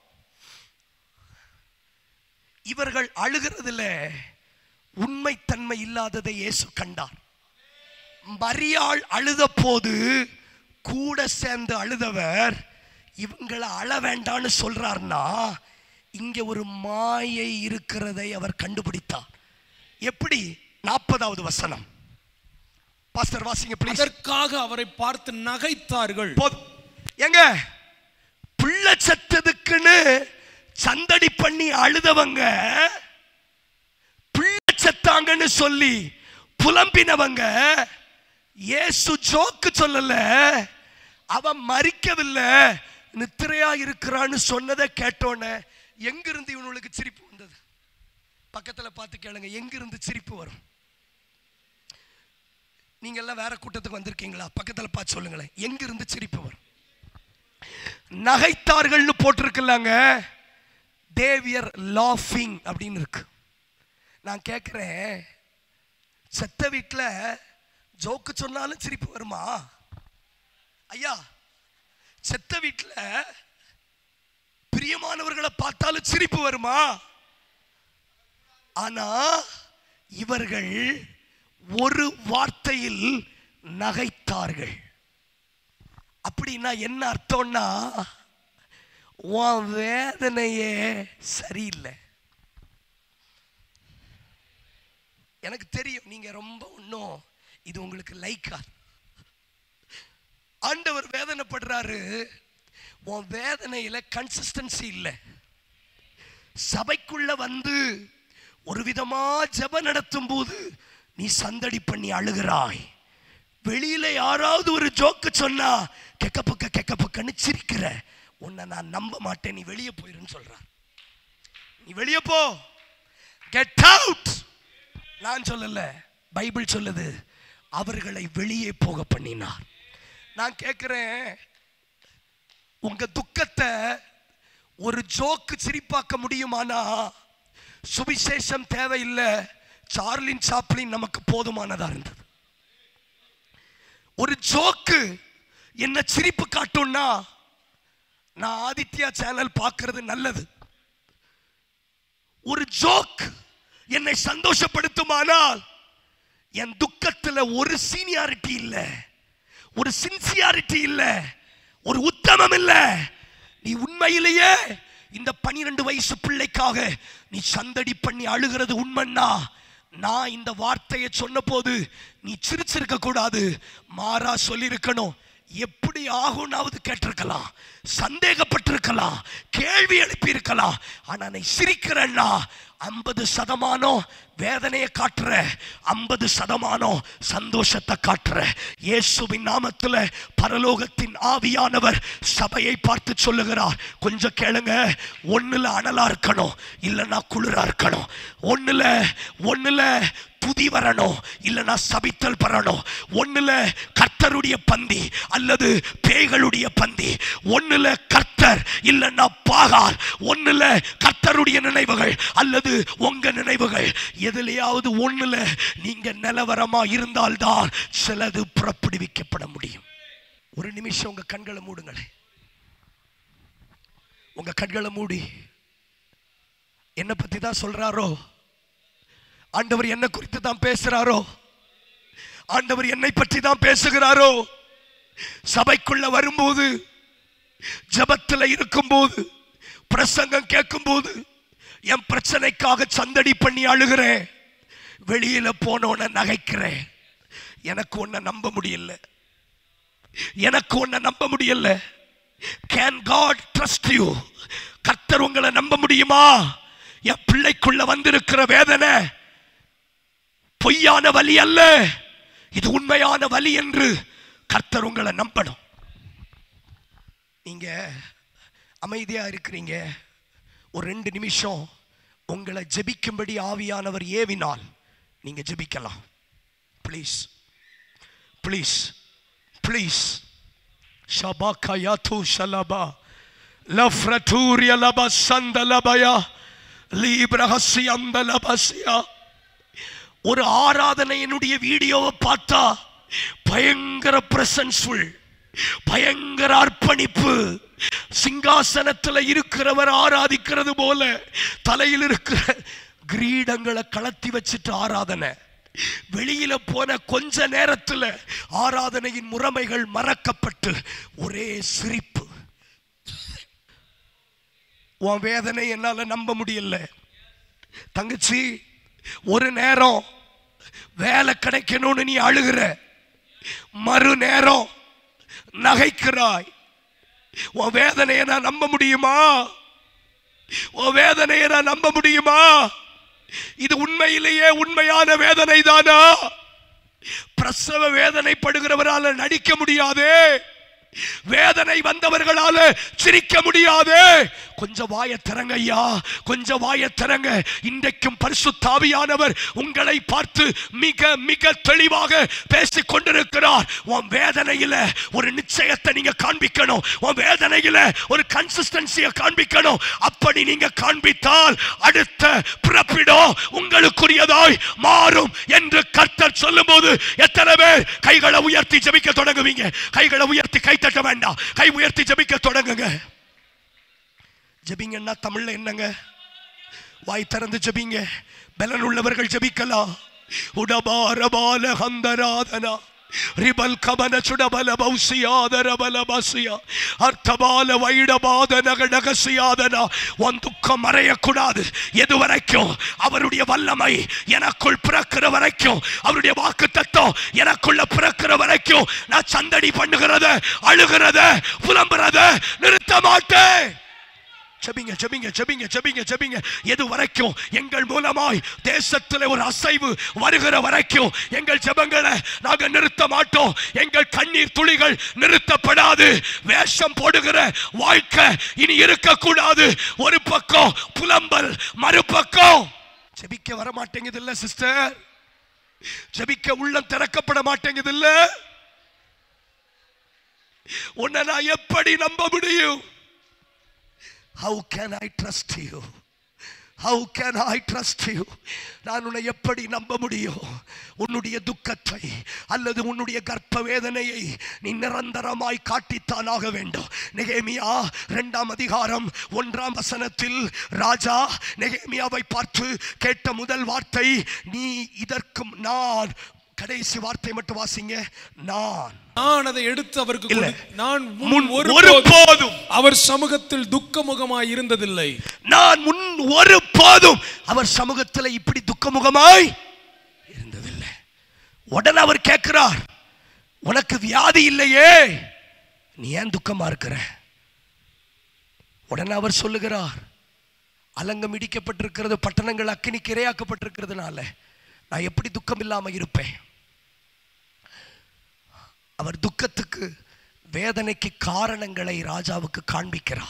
Speaker 1: இவர்கள் அழுகிறதுல உண்மைத்தன்மை இல்லாததை இயேசு கண்டார் மரியாள் அழுத போது கூட சேர்ந்து அழுதவர் இவங்களை அழ வேண்டான்னு சொல்றார்னா இங்க ஒரு மாயை இருக்கிறதை அவர் கண்டுபிடித்தார் எப்படி நாற்பதாவது வசனம் பாஸ்டர் வாசிங்க ப்ளீஸ்
Speaker 2: அதற்காக அவரை பார்த்து நகைத்தார்கள்
Speaker 1: போதும் எங்க பிள்ளை செத்ததுக்குன்னு சந்தடி பண்ணி அழுதவங்க பிள்ளை செத்தாங்கன்னு சொல்லி புலம்பினவங்க இயேசு ஜோக்கு சொல்லல அவன் மறிக்கவில்லை நித்திரையா இருக்கிறான்னு சொன்னதை கேட்டோன்னே எங்கிருந்து இவனுக்கு சிரிப்பு வந்தது பக்கத்துல பார்த்து கேளுங்க எங்கிருந்து சிரிப்பு வரும் நீங்க எல்லாம் வேற கூட்டத்துக்கு வந்திருக்கீங்களா பக்கத்துல பார்த்து சொல்லுங்களேன் எங்கிருந்து சிரிப்பு வரும் நகைத்தார்கள்னு போட்டிருக்கலாங்க தேவியர் லாஃபிங் அப்படின்னு இருக்கு நான் கேட்குறேன் செத்த வீட்டில் ஜோக்கு சொன்னாலும் சிரிப்பு வருமா ஐயா செத்த வீட்டில் பிரியமானவர்களை பார்த்தாலும் சிரிப்பு வருமா ஆனா இவர்கள் ஒரு வார்த்தையில் நகைத்தார்கள் அப்படின்னா என்ன அர்த்தம்னா உன் வேதனையே சரியில்லை எனக்கு தெரியும் நீங்க ரொம்ப ஒன்றும் இது உங்களுக்கு லைக்கா ஆண்டவர் வேதனைப்படுறாரு உன் வேதனையில கன்சிஸ்டன்சி இல்லை சபைக்குள்ள வந்து ஒரு விதமா ஜெப நடத்தும் போது நீ சந்தடி பண்ணி அழுகிறாய் வெளியில யாராவது ஒரு ஜோக்கு சொன்னா கெக்க பக்க கெக்க பக்கன்னு சிரிக்கிற உன்னை நான் நம்ப மாட்டேன் நீ வெளியே போயிருன்னு சொல்றார் நீ வெளியே போ கெட் அவுட் நான் சொல்லல பைபிள் சொல்லுது அவர்களை வெளியே போக பண்ணினார் நான் கேட்கிறேன் உங்க துக்கத்தை ஒரு ஜோக்கு சிரிப்பாக்க முடியுமானா சுவிசேஷம் தேவையில்லை சார்லின் சாப்ளின் நமக்கு போதுமானதா இருந்தது ஒரு ஜோக்கு என்ன சிரிப்பு காட்டும்னா நான் ஆதித்யா சேனல் பார்க்கிறது நல்லது ஒரு ஜோக் என்னை சந்தோஷப்படுத்துமானால் என் துக்கத்துல ஒரு சீனியாரிட்டி இல்ல ஒரு சின்சியாரிட்டி இல்ல ஒரு உத்தமம் இல்ல நீ உண்மையிலேயே இந்த பனிரெண்டு வயசு பிள்ளைக்காக நீ சந்தடி பண்ணி அழுகிறது உண்மைன்னா நான் இந்த வார்த்தையை சொன்ன போது நீ சிரிச்சிருக்க கூடாது மாறா சொல்லியிருக்கணும் எப்படி ஆகும்னாவது கேட்டிருக்கலாம் சந்தேகப்பட்டிருக்கலாம் கேள்வி எழுப்பி இருக்கலாம் ஆனா நீ சிரிக்கிறன்னா ஐம்பது சதமானம் வேதனையை காட்டுற ஐம்பது சதமானம் சந்தோஷத்தை காட்டுற இயேசுவின் நாமத்துல பரலோகத்தின் ஆவியானவர் சபையை பார்த்து சொல்லுகிறார் கொஞ்சம் கேளுங்க ஒண்ணுல அனலா இருக்கணும் இல்லைன்னா குளிரா இருக்கணும் ஒண்ணுல ஒண்ணுல துதி வரணும் இல்லைன்னா சபித்தல் பெறணும் ஒண்ணுல கர்த்தருடைய பந்தி அல்லது பேய்களுடைய பந்தி ஒண்ணுல கர்த்தர் இல்லைன்னா பாகால் ஒண்ணுல கர்த்தருடைய நினைவுகள் அல்லது உங்க நினைவுகள் எதுலையாவது ஒண்ணுல நீங்க நிலவரமா இருந்தால்தான் சிலது புறப்படுவிக்கப்பட முடியும் ஒரு நிமிஷம் உங்க கண்களை மூடுங்களேன் உங்க கண்களை மூடி என்ன பத்தி தான் சொல்றாரோ ஆண்டவர் என்ன குறித்து தான் பேசுறாரோ ஆண்டவர் என்னை பற்றி தான் பேசுகிறாரோ சபைக்குள்ள வரும்போது ஜபத்தில் இருக்கும்போது பிரசங்கம் கேட்கும்போது என் பிரச்சனைக்காக சந்தடி பண்ணி அழுகிறேன் வெளியில போனோன்னு நகைக்கிறேன் எனக்கு ஒன்ன நம்ப முடியல எனக்கு ஒன்ன நம்ப முடியல கேன் காட் ட்ரஸ்ட் யூ கர்த்தர் உங்களை நம்ப முடியுமா என் பிள்ளைக்குள்ள வந்திருக்கிற வேதனை பொய்யான வலி அல்ல இது உண்மையான வலி என்று கர்த்தர் உங்களை நம்பணும் நீங்க அமைதியா இருக்கிறீங்க ஒரு ரெண்டு நிமிஷம் உங்களை ஜெபிக்கும்படி ஆவியானவர் ஏவினால் நீங்க ஜெபிக்கலாம் ப்ளீஸ் ப்ளீஸ் ப்ளீஸ் ஷபாக்கா யாத்து ஷலபா லஃப்ரட்டூரிய லப சந்தலபயா லீப்ரஹசி அந்த லபசியா ஒரு ஆராதனையினுடைய வீடியோவை பார்த்தா பயங்கர பிரசன்ஸ்ஃபுல் பயங்கர அர்ப்பணிப்பு சிங்காசனத்துல இருக்கிறவர் ஆராதிக்கிறது போல தலையில் இருக்கிற கிரீடங்களை கலத்தி வச்சுட்டு ஆராதனை வெளியில போன கொஞ்ச நேரத்துல ஆராதனையின் முறைமைகள் மறக்கப்பட்டு ஒரே சிரிப்பு உன் வேதனை என்னால நம்ப முடியல தங்கச்சி ஒரு நேரம் வேலை கிடைக்கணும்னு நீ அழுகிற மறு நேரம் நகைக்கிறாய் உன் வேதனையை நான் நம்ப முடியுமா உன் வேதனையை நான் நம்ப முடியுமா இது உண்மையிலேயே உண்மையான வேதனை தானா பிரசவ வேதனைப்படுகிறவரால நடிக்க முடியாதே வேதனை வந்தவர்களால சிரிக்க முடியாது கொஞ்சம் வாய திறங்க ஐயா கொஞ்சம் வாய திறங்க இன்றைக்கும் பரிசுத்தாவியானவர் உங்களை பார்த்து மிக மிக தெளிவாக பேசிக் கொண்டிருக்கிறார் உன் வேதனையில ஒரு நிச்சயத்தை நீங்க காண்பிக்கணும் உன் வேதனையில ஒரு கன்சிஸ்டன்சியை காண்பிக்கணும் அப்படி நீங்க காண்பித்தால் அடுத்த பிறப்பிடம் உங்களுக்குரியதாய் மாறும் என்று கர்த்தர் சொல்லும்போது எத்தனை பேர் கைகளை உயர்த்தி ஜெபிக்க தொடங்குவீங்க கைகளை உயர்த்தி கை தட்ட வேண்டாம் கை உயர்த்தி ஜெபிக்க தொடங்குங்க ஜெபிங்கன்னா தமிழ்ல என்னங்க வாய் திறந்து ஜெபிங்க பலன் உள்ளவர்கள் ஜெபிக்கலாம் உடபாரபால ஹந்தராதனா ரிபல் கபன சுடபல பௌசியாதர பல பசியா அர்த்தபால வைடபாத நகடகசியாதனா உன் துக்கம் மறையக்கூடாது எது வரைக்கும் அவருடைய வல்லமை எனக்குள் பிறக்கிற வரைக்கும் அவருடைய வாக்கு தத்துவம் எனக்குள்ள பிறக்கிற வரைக்கும் நான் சந்தடி பண்ணுகிறத அழுகிறத புலம்புறத நிறுத்த மாட்டேன் ஜெபிங்க ஜெபிங்க ஜெபிங்க ஜெபிங்க ஜெபிங்க எது வரைக்கும் எங்கள் மூலமாய் தேசத்தில் ஒரு அசைவு வருகிற வரைக்கும் எங்கள் ஜெபங்களை நாங்க நிறுத்த மாட்டோம் எங்கள் கண்ணீர் துளிகள் நிறுத்தப்படாது வேஷம் போடுகிற வாழ்க்கை இனி இருக்கக்கூடாது ஒரு பக்கம் புலம்பல் மறுபக்கம் ஜெபிக்க வர மாட்டேங்குது இல்ல சிஸ்டர் ஜெபிக்க உள்ளம் திறக்கப்பட மாட்டேங்குது இல்ல உன்னை நான் எப்படி நம்ப முடியும் How can I trust you? How can I trust you? நான் உன்னை எப்படி நம்ப முடியும் உன்னுடைய துக்கத்தை அல்லது உன்னுடைய கர்ப்ப வேதனையை நீ நிரந்தரமாய் காட்டித்தான் ஆக வேண்டும் நெகேமியா இரண்டாம் அதிகாரம் ஒன்றாம் வசனத்தில் ராஜா நெகேமியாவை பார்த்து கேட்ட முதல் வார்த்தை நீ இதற்கும் நான் கடைசி வார்த்தை மட்டும் வாசிங்க நான்
Speaker 2: நான் அதை எடுத்து அவருக்கு
Speaker 1: இல்ல.
Speaker 2: கொடு- நான் முன்
Speaker 1: முன்
Speaker 2: ஒருபோதும்
Speaker 1: ஒருபோதும்
Speaker 2: அவர் சமூகத்தில் துக்கமுகமாய் இருந்ததில்லை
Speaker 1: நான் முன் ஒரு போதும் அவர் சமூகத்தில் இப்படி துக்கமுகமாய் இருந்ததில்லை உடனே அவர் கேட்கிறார் உனக்கு வியாதி இல்லையே நீ ஏன் துக்கமா இருக்கிற உடனே அவர் சொல்லுகிறார் அலங்கம் இடிக்கப்பட்டிருக்கிறது பட்டணங்கள் அக்கினிக்கு இரையாக்கப்பட்டிருக்கிறதுனால நான் எப்படி துக்கம் இல்லாம இருப்பேன் அவர் துக்கத்துக்கு வேதனைக்கு காரணங்களை ராஜாவுக்கு காண்பிக்கிறார்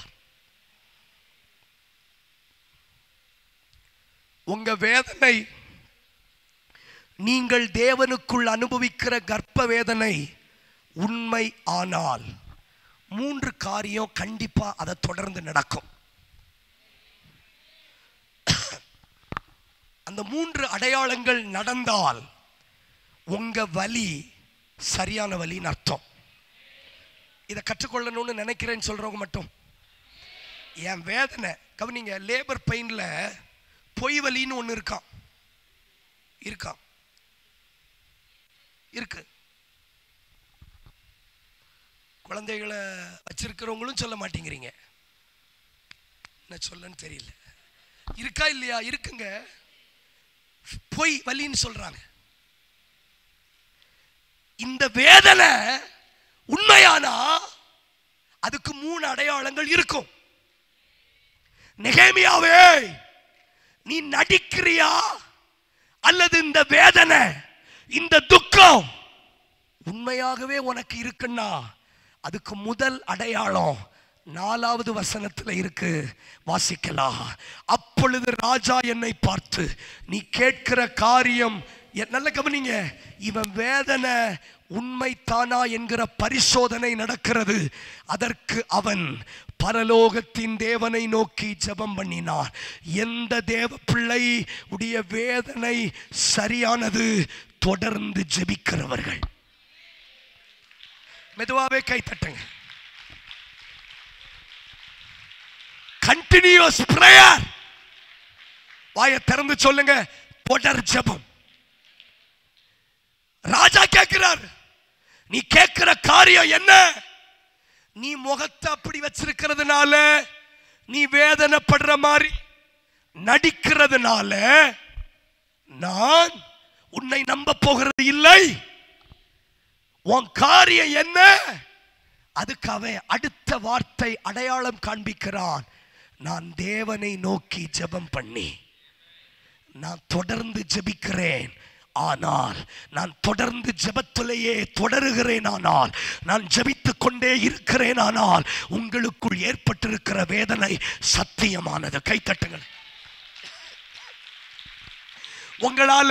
Speaker 1: உங்க வேதனை நீங்கள் தேவனுக்குள் அனுபவிக்கிற கர்ப்ப வேதனை உண்மை ஆனால் மூன்று காரியம் கண்டிப்பா அதை தொடர்ந்து நடக்கும் அந்த மூன்று அடையாளங்கள் நடந்தால் உங்க வலி சரியான வலின்னு அர்த்தம் இதை கற்றுக்கொள்ளணும்னு நினைக்கிறேன்னு சொல்றவங்க மட்டும் என் வேதனை கவனிங்க லேபர் பெயின்ல பொய் வலின்னு ஒன்று இருக்கான் இருக்கான் இருக்கு குழந்தைகளை வச்சிருக்கிறவங்களும் சொல்ல மாட்டேங்கிறீங்க என்ன சொல்லன்னு தெரியல இருக்கா இல்லையா இருக்குங்க பொய் வலின்னு சொல்றாங்க இந்த வேதனை உண்மையானா அதுக்கு மூணு அடையாளங்கள் இருக்கும் நெகேமியாவே நீ நடிக்கிறியா அல்லது இந்த வேதனை இந்த துக்கம் உண்மையாகவே உனக்கு இருக்குன்னா அதுக்கு முதல் அடையாளம் நாலாவது வசனத்துல இருக்கு வாசிக்கலாம் அப்பொழுது ராஜா என்னை பார்த்து நீ கேட்கிற காரியம் எ- நல்ல கவனிங்க இவன் வேதனை உண்மைத்தானா என்கிற பரிசோதனை நடக்கிறது அதற்கு அவன் பரலோகத்தின் தேவனை நோக்கி ஜெபம் பண்ணினார் எந்த தேவ பிள்ளை உடைய வேதனை சரியானது தொடர்ந்து ஜெபிக்கிறவர்கள் மெதுவாவே கை தட்டுங்க கண்டினியூஸ் பிரேயர் வாயை திறந்து சொல்லுங்க தொடர் ஜெபம் ராஜா கேட்கிறார் நீ கேட்கிற காரியம் என்ன நீ முகத்தை அப்படி வச்சிருக்கிறதுனால நீ வேதனைப்படுற மாதிரி நடிக்கிறதுனால நான் உன்னை நம்ப போகிறது இல்லை உன் காரியம் என்ன அதுக்கு அவன் அடுத்த வார்த்தை அடையாளம் காண்பிக்கிறான் நான் தேவனை நோக்கி ஜெபம் பண்ணி நான் தொடர்ந்து ஜெபிக்கிறேன் ஆனால் நான் தொடர்ந்து ஜெபத்திலேயே தொடருகிறேன் ஆனால் நான் ஜெபித்துக் கொண்டே இருக்கிறேன் ஆனால் உங்களுக்குள் ஏற்பட்டிருக்கிற வேதனை சத்தியமானது கைத்தட்டுங்கள் உங்களால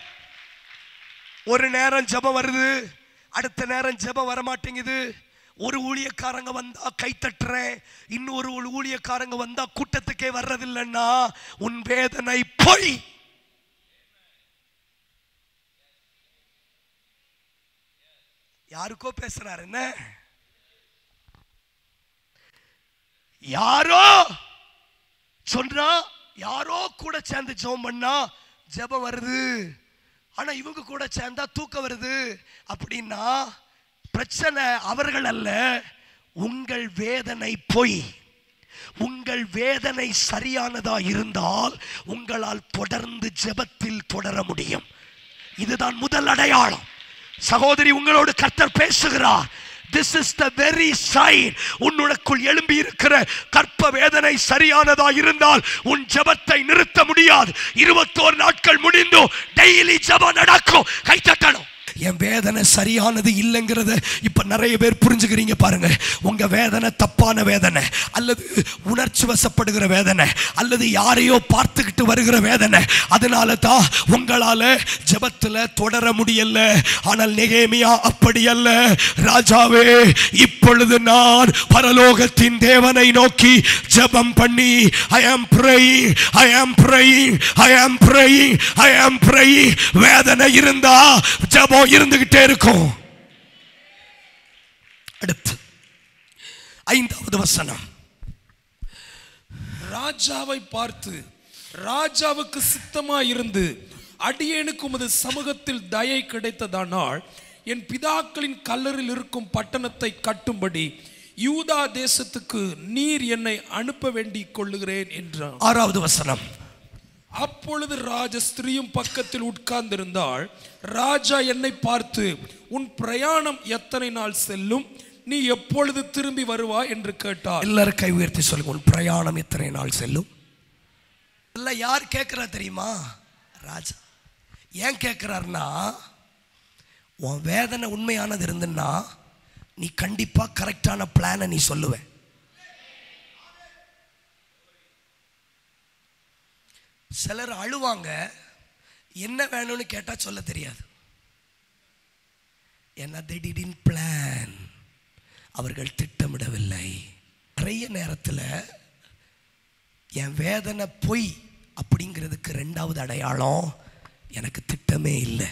Speaker 1: ஒரு நேரம் ஜெபம் வருது அடுத்த நேரம் ஜெபம் வர மாட்டேங்குது ஒரு ஊழியக்காரங்க வந்தா கை தட்டுறேன் இன்னொரு ஒரு ஊழியக்காரங்க வந்தா கூட்டத்துக்கே வர்றதில்லைன்னா உன் வேதனை பொய் யாருக்கோ பேசுறாரு என்ன யாரோ சொல்றா யாரோ கூட சேர்ந்து ஜெபம் பண்ணா ஜெபம் வருது ஆனா இவங்க கூட சேர்ந்தா தூக்கம் வருது அப்படின்னா பிரச்சனை அவர்கள் அல்ல உங்கள் வேதனை பொய் உங்கள் வேதனை சரியானதா இருந்தால் உங்களால் தொடர்ந்து ஜெபத்தில் தொடர முடியும் இதுதான் முதல் அடையாளம் சகோதரி உங்களோடு கர்த்தர் பேசுகிறார் this is the very sign உன்னுடக்குள் எழும்பி இருக்கிற கற்ப வேதனை சரியானதா இருந்தால் உன் ஜெபத்தை நிறுத்த முடியாது இருபத்தோரு நாட்கள் முடிந்தும் டெய்லி ஜெபம் நடக்கும் கை தட்டணும் என் வேதனை சரியானது இல்லைங்கிறத இப்ப நிறைய பேர் புரிஞ்சுக்கிறீங்க பாருங்க உங்க வேதனை தப்பான வேதனை அல்லது உணர்ச்சி வசப்படுகிற வேதனை அல்லது யாரையோ பார்த்துக்கிட்டு வருகிற வேதனை அதனால தான் உங்களால ஜெபத்துல தொடர முடியல ஆனால் நெகேமியா அப்படி அல்ல ராஜாவே இப்பொழுது நான் பரலோகத்தின் தேவனை நோக்கி ஜெபம் பண்ணி ஐ ஆம் praying ஐ ஆம் praying ஐ ஆம் praying ஐ ஆம் praying வேதனை இருந்தா ஜெபம் இருந்துகிட்டே இருக்கும் அடுத்து ஐந்தாவது வசனம்
Speaker 2: ராஜாவை பார்த்து ராஜாவுக்கு சித்தமாய் இருந்து அடியேனுக்கு உமது சமூகத்தில் தயை கிடைத்ததானால் என் பிதாக்களின் கல்லறில் இருக்கும் பட்டணத்தை கட்டும்படி யூதா தேசத்துக்கு நீர் என்னை அனுப்ப வேண்டிக் கொள்ளுகிறேன் என்றான்
Speaker 1: ஆறாவது வசனம்
Speaker 2: அப்பொழுது ராஜ ஸ்திரீயும் பக்கத்தில் உட்கார்ந்திருந்தாள் ராஜா என்னை பார்த்து உன் பிரயாணம் எத்தனை நாள் செல்லும் நீ எப்பொழுது திரும்பி வருவாய் என்று கேட்டார்
Speaker 1: எல்லாரும் கை உயர்த்தி சொல்லுங்க உன் பிரயாணம் எத்தனை நாள் செல்லும் எல்லாம் யார் கேட்கிறா தெரியுமா ராஜா ஏன் கேட்கிறாருன்னா உன் வேதனை உண்மையானது இருந்துன்னா நீ கண்டிப்பா கரெக்டான பிளானை நீ சொல்லுவ சிலர் அழுவாங்க என்ன வேணும்னு கேட்டா சொல்ல தெரியாது ஏன்னா they didn't plan அவர்கள் திட்டமிடவில்லை நிறைய நேரத்தில் என் வேதனை பொய் அப்படிங்கிறதுக்கு ரெண்டாவது அடையாளம் எனக்கு திட்டமே இல்லை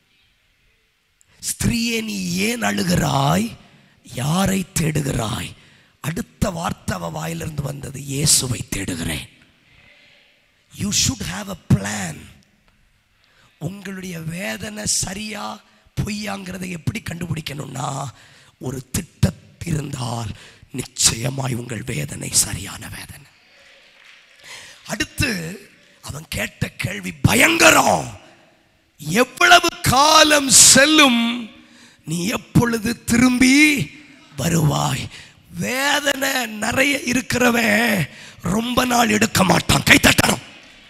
Speaker 1: ஸ்திரீயே நீ ஏன் அழுகிறாய் யாரை தேடுகிறாய் அடுத்த வார்த்தை அவ வாயிலிருந்து வந்தது இயேசுவை தேடுகிறேன் you should have a plan உங்களுடைய வேதனை சரியா பொய்யாங்கிறதை எப்படி கண்டுபிடிக்கணும்னா ஒரு திட்டம் இருந்தால் நிச்சயமாய் உங்கள் வேதனை சரியான வேதனை அடுத்து அவன் கேட்ட கேள்வி பயங்கரம் எவ்வளவு காலம் செல்லும் நீ எப்பொழுது திரும்பி வருவாய் வேதனை நிறைய இருக்கிறவன் ரொம்ப நாள் எடுக்க மாட்டான் கை தட்டணும்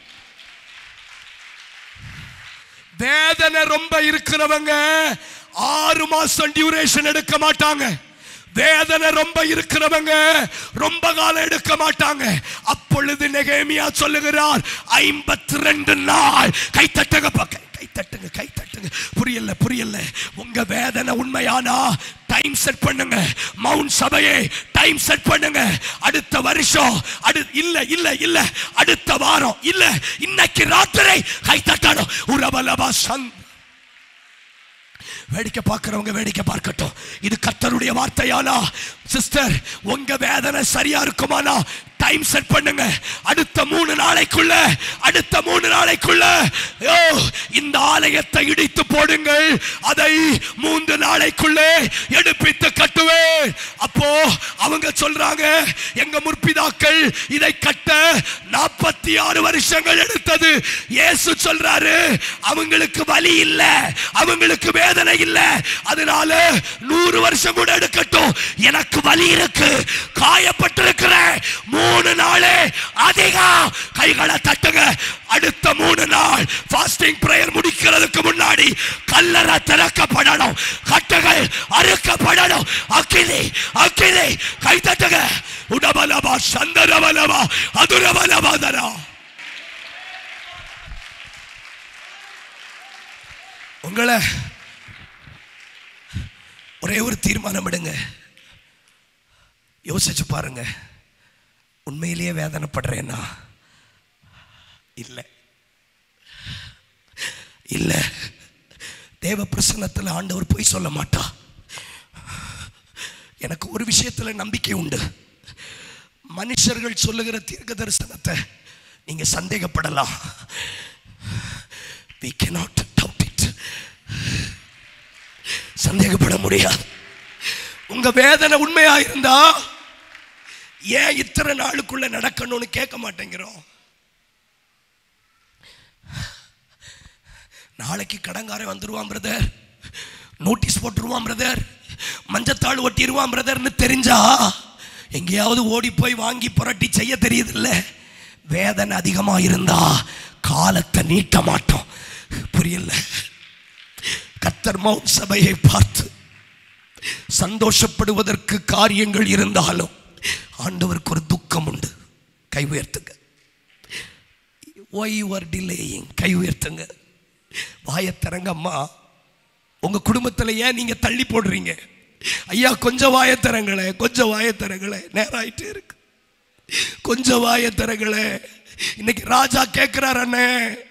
Speaker 1: வேதனை ரொம்ப இருக்கிறவங்க ஆறு மாசம் டியூரேஷன் எடுக்க மாட்டாங்க வேதனை ரொம்ப இருக்கிறவங்க ரொம்ப காலம் எடுக்க மாட்டாங்க அப்பொழுது நெகேமியா சொல்லுகிறார் ஐம்பத்தி ரெண்டு நாள் கை தட்டுங்க பக்க கை தட்டுங்க கை தட்டுங்க புரியல புரியல உங்க வேதனை உண்மையானா டைம் செட் பண்ணுங்க மவுண்ட் சபையே டைம் செட் பண்ணுங்க அடுத்த வருஷம் அடு இல்ல இல்ல இல்ல அடுத்த வாரம் இல்ல இன்னைக்கு ராத்திரை கை தட்டணும் உறவலபா சந்த் வேடிக்கை பார்க்கிறவங்க வேடிக்கை பார்க்கட்டும் இது கர்த்தருடைய வார்த்தையானா சிஸ்டர் உங்க வேதனை சரியா இருக்குமானா டைம் செட் பண்ணுங்க அடுத்த மூணு நாளைக்குள்ள அடுத்த மூணு நாளைக்குள்ள யோ இந்த ஆலயத்தை இடித்து போடுங்கள் அதை மூன்று நாளைக்குள்ளே எடுப்பித்து கட்டுவேன் அப்போ அவங்க சொல்றாங்க எங்க முற்பிதாக்கள் இதை கட்ட நாற்பத்தி ஆறு வருஷங்கள் எடுத்தது இயேசு சொல்றாரு அவங்களுக்கு வலி இல்ல அவங்களுக்கு வேதனை இல்ல அதனால நூறு வருஷம் கூட எடுக்கட்டும் எனக்கு வலி இருக்கு காயப்பட்டிருக்கிறேன் மூணு நாளே அதிகம் கைகளை தட்டுங்க அடுத்த மூணு நாள் ஃபாஸ்டிங் பிரேயர் முடிக்கிறதுக்கு முன்னாடி கல்லறை திறக்கப்படணும் கட்டுகள் அறுக்கப்படணும் அக்கினி அக்கினி கை தட்டுங்க உடபலமா சந்தரபலமா அதுரபலமாதரா உங்களை ஒரே ஒரு தீர்மானம் எடுங்க யோசிச்சு பாருங்க உண்மையிலேயே வேதனைப்படுறேன்னா இல்லை இல்லை தேவ பிரசன்னத்தில் ஆண்டவர் போய் சொல்ல மாட்டா எனக்கு ஒரு விஷயத்துல நம்பிக்கை உண்டு மனுஷர்கள் சொல்லுகிற தீர்க்க தரிசனத்தை நீங்க சந்தேகப்படலாம் we cannot doubt it சந்தேகப்பட முடியாது உங்க வேதனை உண்மையா இருந்தா ஏன் இத்தனை நாளுக்குள்ள நடக்கணும்னு கேட்க மாட்டேங்கிறோம் நாளைக்கு கடங்காரன் வந்துருவான் பிரதர் நோட்டீஸ் போட்டுருவான் பிரதர் மஞ்சத்தாள் ஒட்டிடுவான் பிரதர்னு தெரிஞ்சா எங்கேயாவது ஓடி போய் வாங்கி புரட்டி செய்ய தெரியுதில்ல வேதனை அதிகமா இருந்தா காலத்தை நீட்ட மாட்டோம் புரியல கத்தர் மவுண்ட் சபையை பார்த்து சந்தோஷப்படுவதற்கு காரியங்கள் இருந்தாலும் ஆண்டவருக்கு ஒரு துக்கம் உண்டு கை உயர்த்துங்க ஒய் யுவர் டிலேயிங் கை உயர்த்துங்க வாயத்திறங்க அம்மா உங்க குடும்பத்துல ஏன் நீங்க தள்ளி போடுறீங்க ஐயா கொஞ்சம் வாயத்திறங்களே கொஞ்சம் வாயத்திறங்களே நேரம் ஆயிட்டே இருக்கு கொஞ்சம் வாயத்திறங்களே இன்னைக்கு ராஜா கேட்கிறார் அண்ணே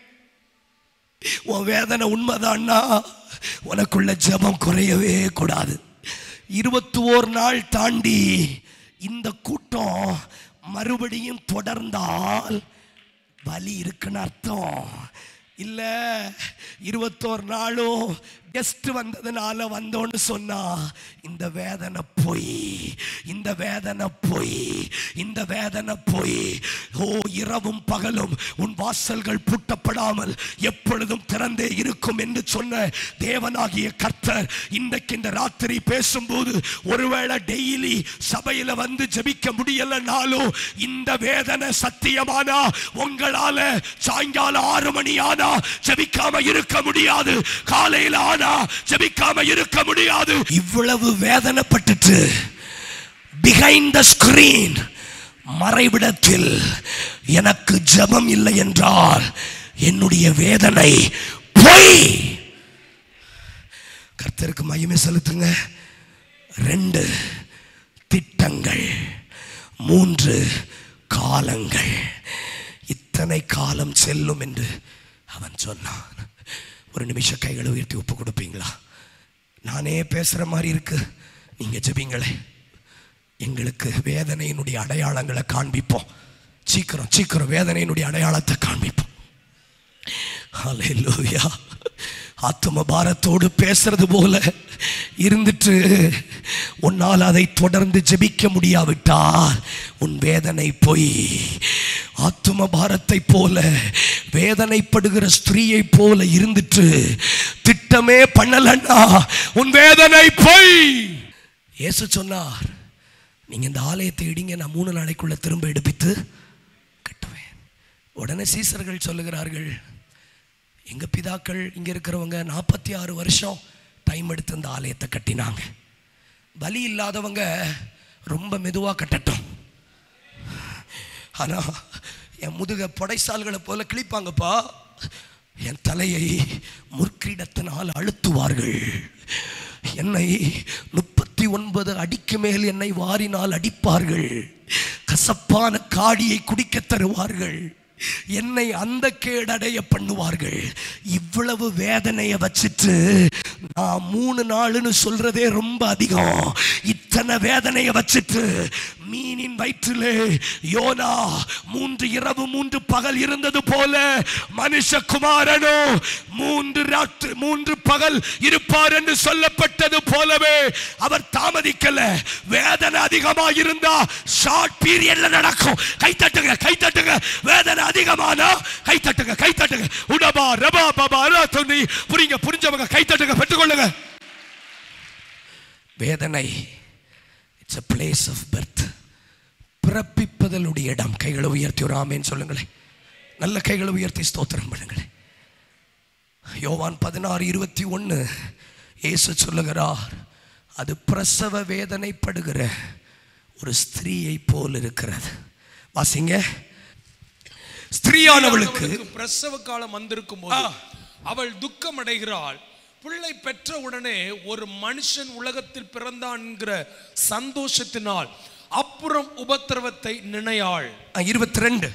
Speaker 1: உன் வேதனை உண்மைதான்னா உனக்குள்ள ஜெபம் குறையவே கூடாது இருபத்தி ஓர் நாள் தாண்டி இந்த கூட்டம் மறுபடியும் தொடர்ந்தால் வலி இருக்குன்னு அர்த்தம் இல்ல இருபத்தோரு நாளும் கெஸ்ட் வந்ததுனால வந்தோன்னு சொன்னா இந்த வேதனை போய் இந்த வேதனை போய் இந்த வேதனை போய் ஓ இரவும் பகலும் உன் வாசல்கள் பூட்டப்படாமல் எப்பொழுதும் திறந்தே இருக்கும் என்று சொன்ன தேவனாகிய கர்த்தர் இன்றைக்கு இந்த ராத்திரி பேசும்போது ஒருவேளை டெய்லி சபையில வந்து ஜெபிக்க முடியலனாலும் இந்த வேதனை சத்தியமானா உங்களால சாயங்காலம் ஆறு மணி ஆனா ஜெபிக்காம இருக்க முடியாது காலையில ஆனா ஜெபிக்காம இருக்க முடியாது இவ்வளவு வேதனைப்பட்டுட்டு பிஹைண்ட் த ஸ்கிரீன் மறைவிடத்தில் எனக்கு ஜெபம் இல்லை என்றால் என்னுடைய வேதனை பொய் கர்த்தருக்கு மகிமை செலுத்துங்க ரெண்டு திட்டங்கள் மூன்று காலங்கள் இத்தனை காலம் செல்லும் என்று அவன் சொன்னான் ஒரு நிமிஷம் கைகளை உயர்த்தி ஒப்பு கொடுப்பீங்களா நானே பேசுற மாதிரி இருக்கு நீங்க ஜெபிங்களே எங்களுக்கு வேதனையினுடைய அடையாளங்களை காண்பிப்போம் சீக்கிரம் சீக்கிரம் வேதனையினுடைய அடையாளத்தை காண்பிப்போம் ஹalleluya ஆத்தும பாரத்தோடு பேசுறது போல இருந்துட்டு உன்னால் அதை தொடர்ந்து ஜெபிக்க முடியாவிட்டால் உன் வேதனை போய் ஆத்தும பாரத்தை போல வேதனைப்படுகிற ஸ்திரீயை போல இருந்துட்டு திட்டமே பண்ணலன்னா உன் வேதனை போய் இயேசு சொன்னார் நீங்க இந்த ஆலயத்தை இடிங்க நான் மூணு நாளைக்குள்ள திரும்ப எடுப்பித்து கட்டுவேன் உடனே சீசர்கள் சொல்லுகிறார்கள் எங்க பிதாக்கள் இங்க இருக்கிறவங்க நாற்பத்தி ஆறு வருஷம் டைம் எடுத்து இந்த ஆலயத்தை கட்டினாங்க பலி இல்லாதவங்க ரொம்ப மெதுவா கட்டட்டும் ஆனா என் முதுக புடைசால்களை போல கிழிப்பாங்கப்பா என் தலையை முற்கிடத்தினால் அழுத்துவார்கள் என்னை முப்பத்தி ஒன்பது அடிக்கு மேல் என்னை வாரினால் அடிப்பார்கள் கசப்பான காடியை குடிக்க தருவார்கள் என்னை அந்த கேடடைய பண்ணுவார்கள் இவ்வளவு வேதனையை வச்சுட்டு நான் மூணு நாளுன்னு சொல்றதே ரொம்ப அதிகம் இத்தனை வேதனையை வச்சுட்டு மீனின் வயிற்றிலே யோனா மூன்று இரவு மூன்று பகல் இருந்தது போல மனுஷகுமாரனோ மூன்று ராத்திரி மூன்று பகல் இருப்பார் என்று சொல்லப்பட்டது போலவே அவர் தாமதிக்கல வேதனை அதிகமா இருந்தா ஷார்ட் பீரியட்ல நடக்கும் கை தட்டுங்க கை தட்டுங்க வேதனை அதிகமானா கை தட்டுங்க கை தட்டுங்க உடபா ரபா பாபா அரா தொன்னி புரியுங்க புரிஞ்சவங்க கை தட்டுங்க பெற்றுக்கொள்ளுங்க வேதனை it's a place of birth பிறப்பிப்பதனுடைய இடம் கைகளை உயர்த்தி ஒரு ஆமேன்னு சொல்லுங்களேன் நல்ல கைகளை உயர்த்தி ஸ்தோத்திரம் பண்ணுங்களேன் யோவான் பதினாறு இருபத்தி ஒன்று இயேசு சொல்லுகிறார் அது பிரசவ வேதனைப்படுகிற ஒரு ஸ்திரீயை போல் இருக்கிறது வாசிங்க ஸ்திரீயானவளுக்கு
Speaker 2: அவளுக்கு பிரசவ காலம் வந்திருக்கும் போது அவள் துக்கம் அடைகிறாள் பிள்ளை பெற்ற உடனே ஒரு மனுஷன் உலகத்தில் பிறந்தான் என்கிற சந்தோஷத்தினால் அப்புறம் உபத்திரவத்தை நினையாள்
Speaker 1: இருபத்தி ரெண்டு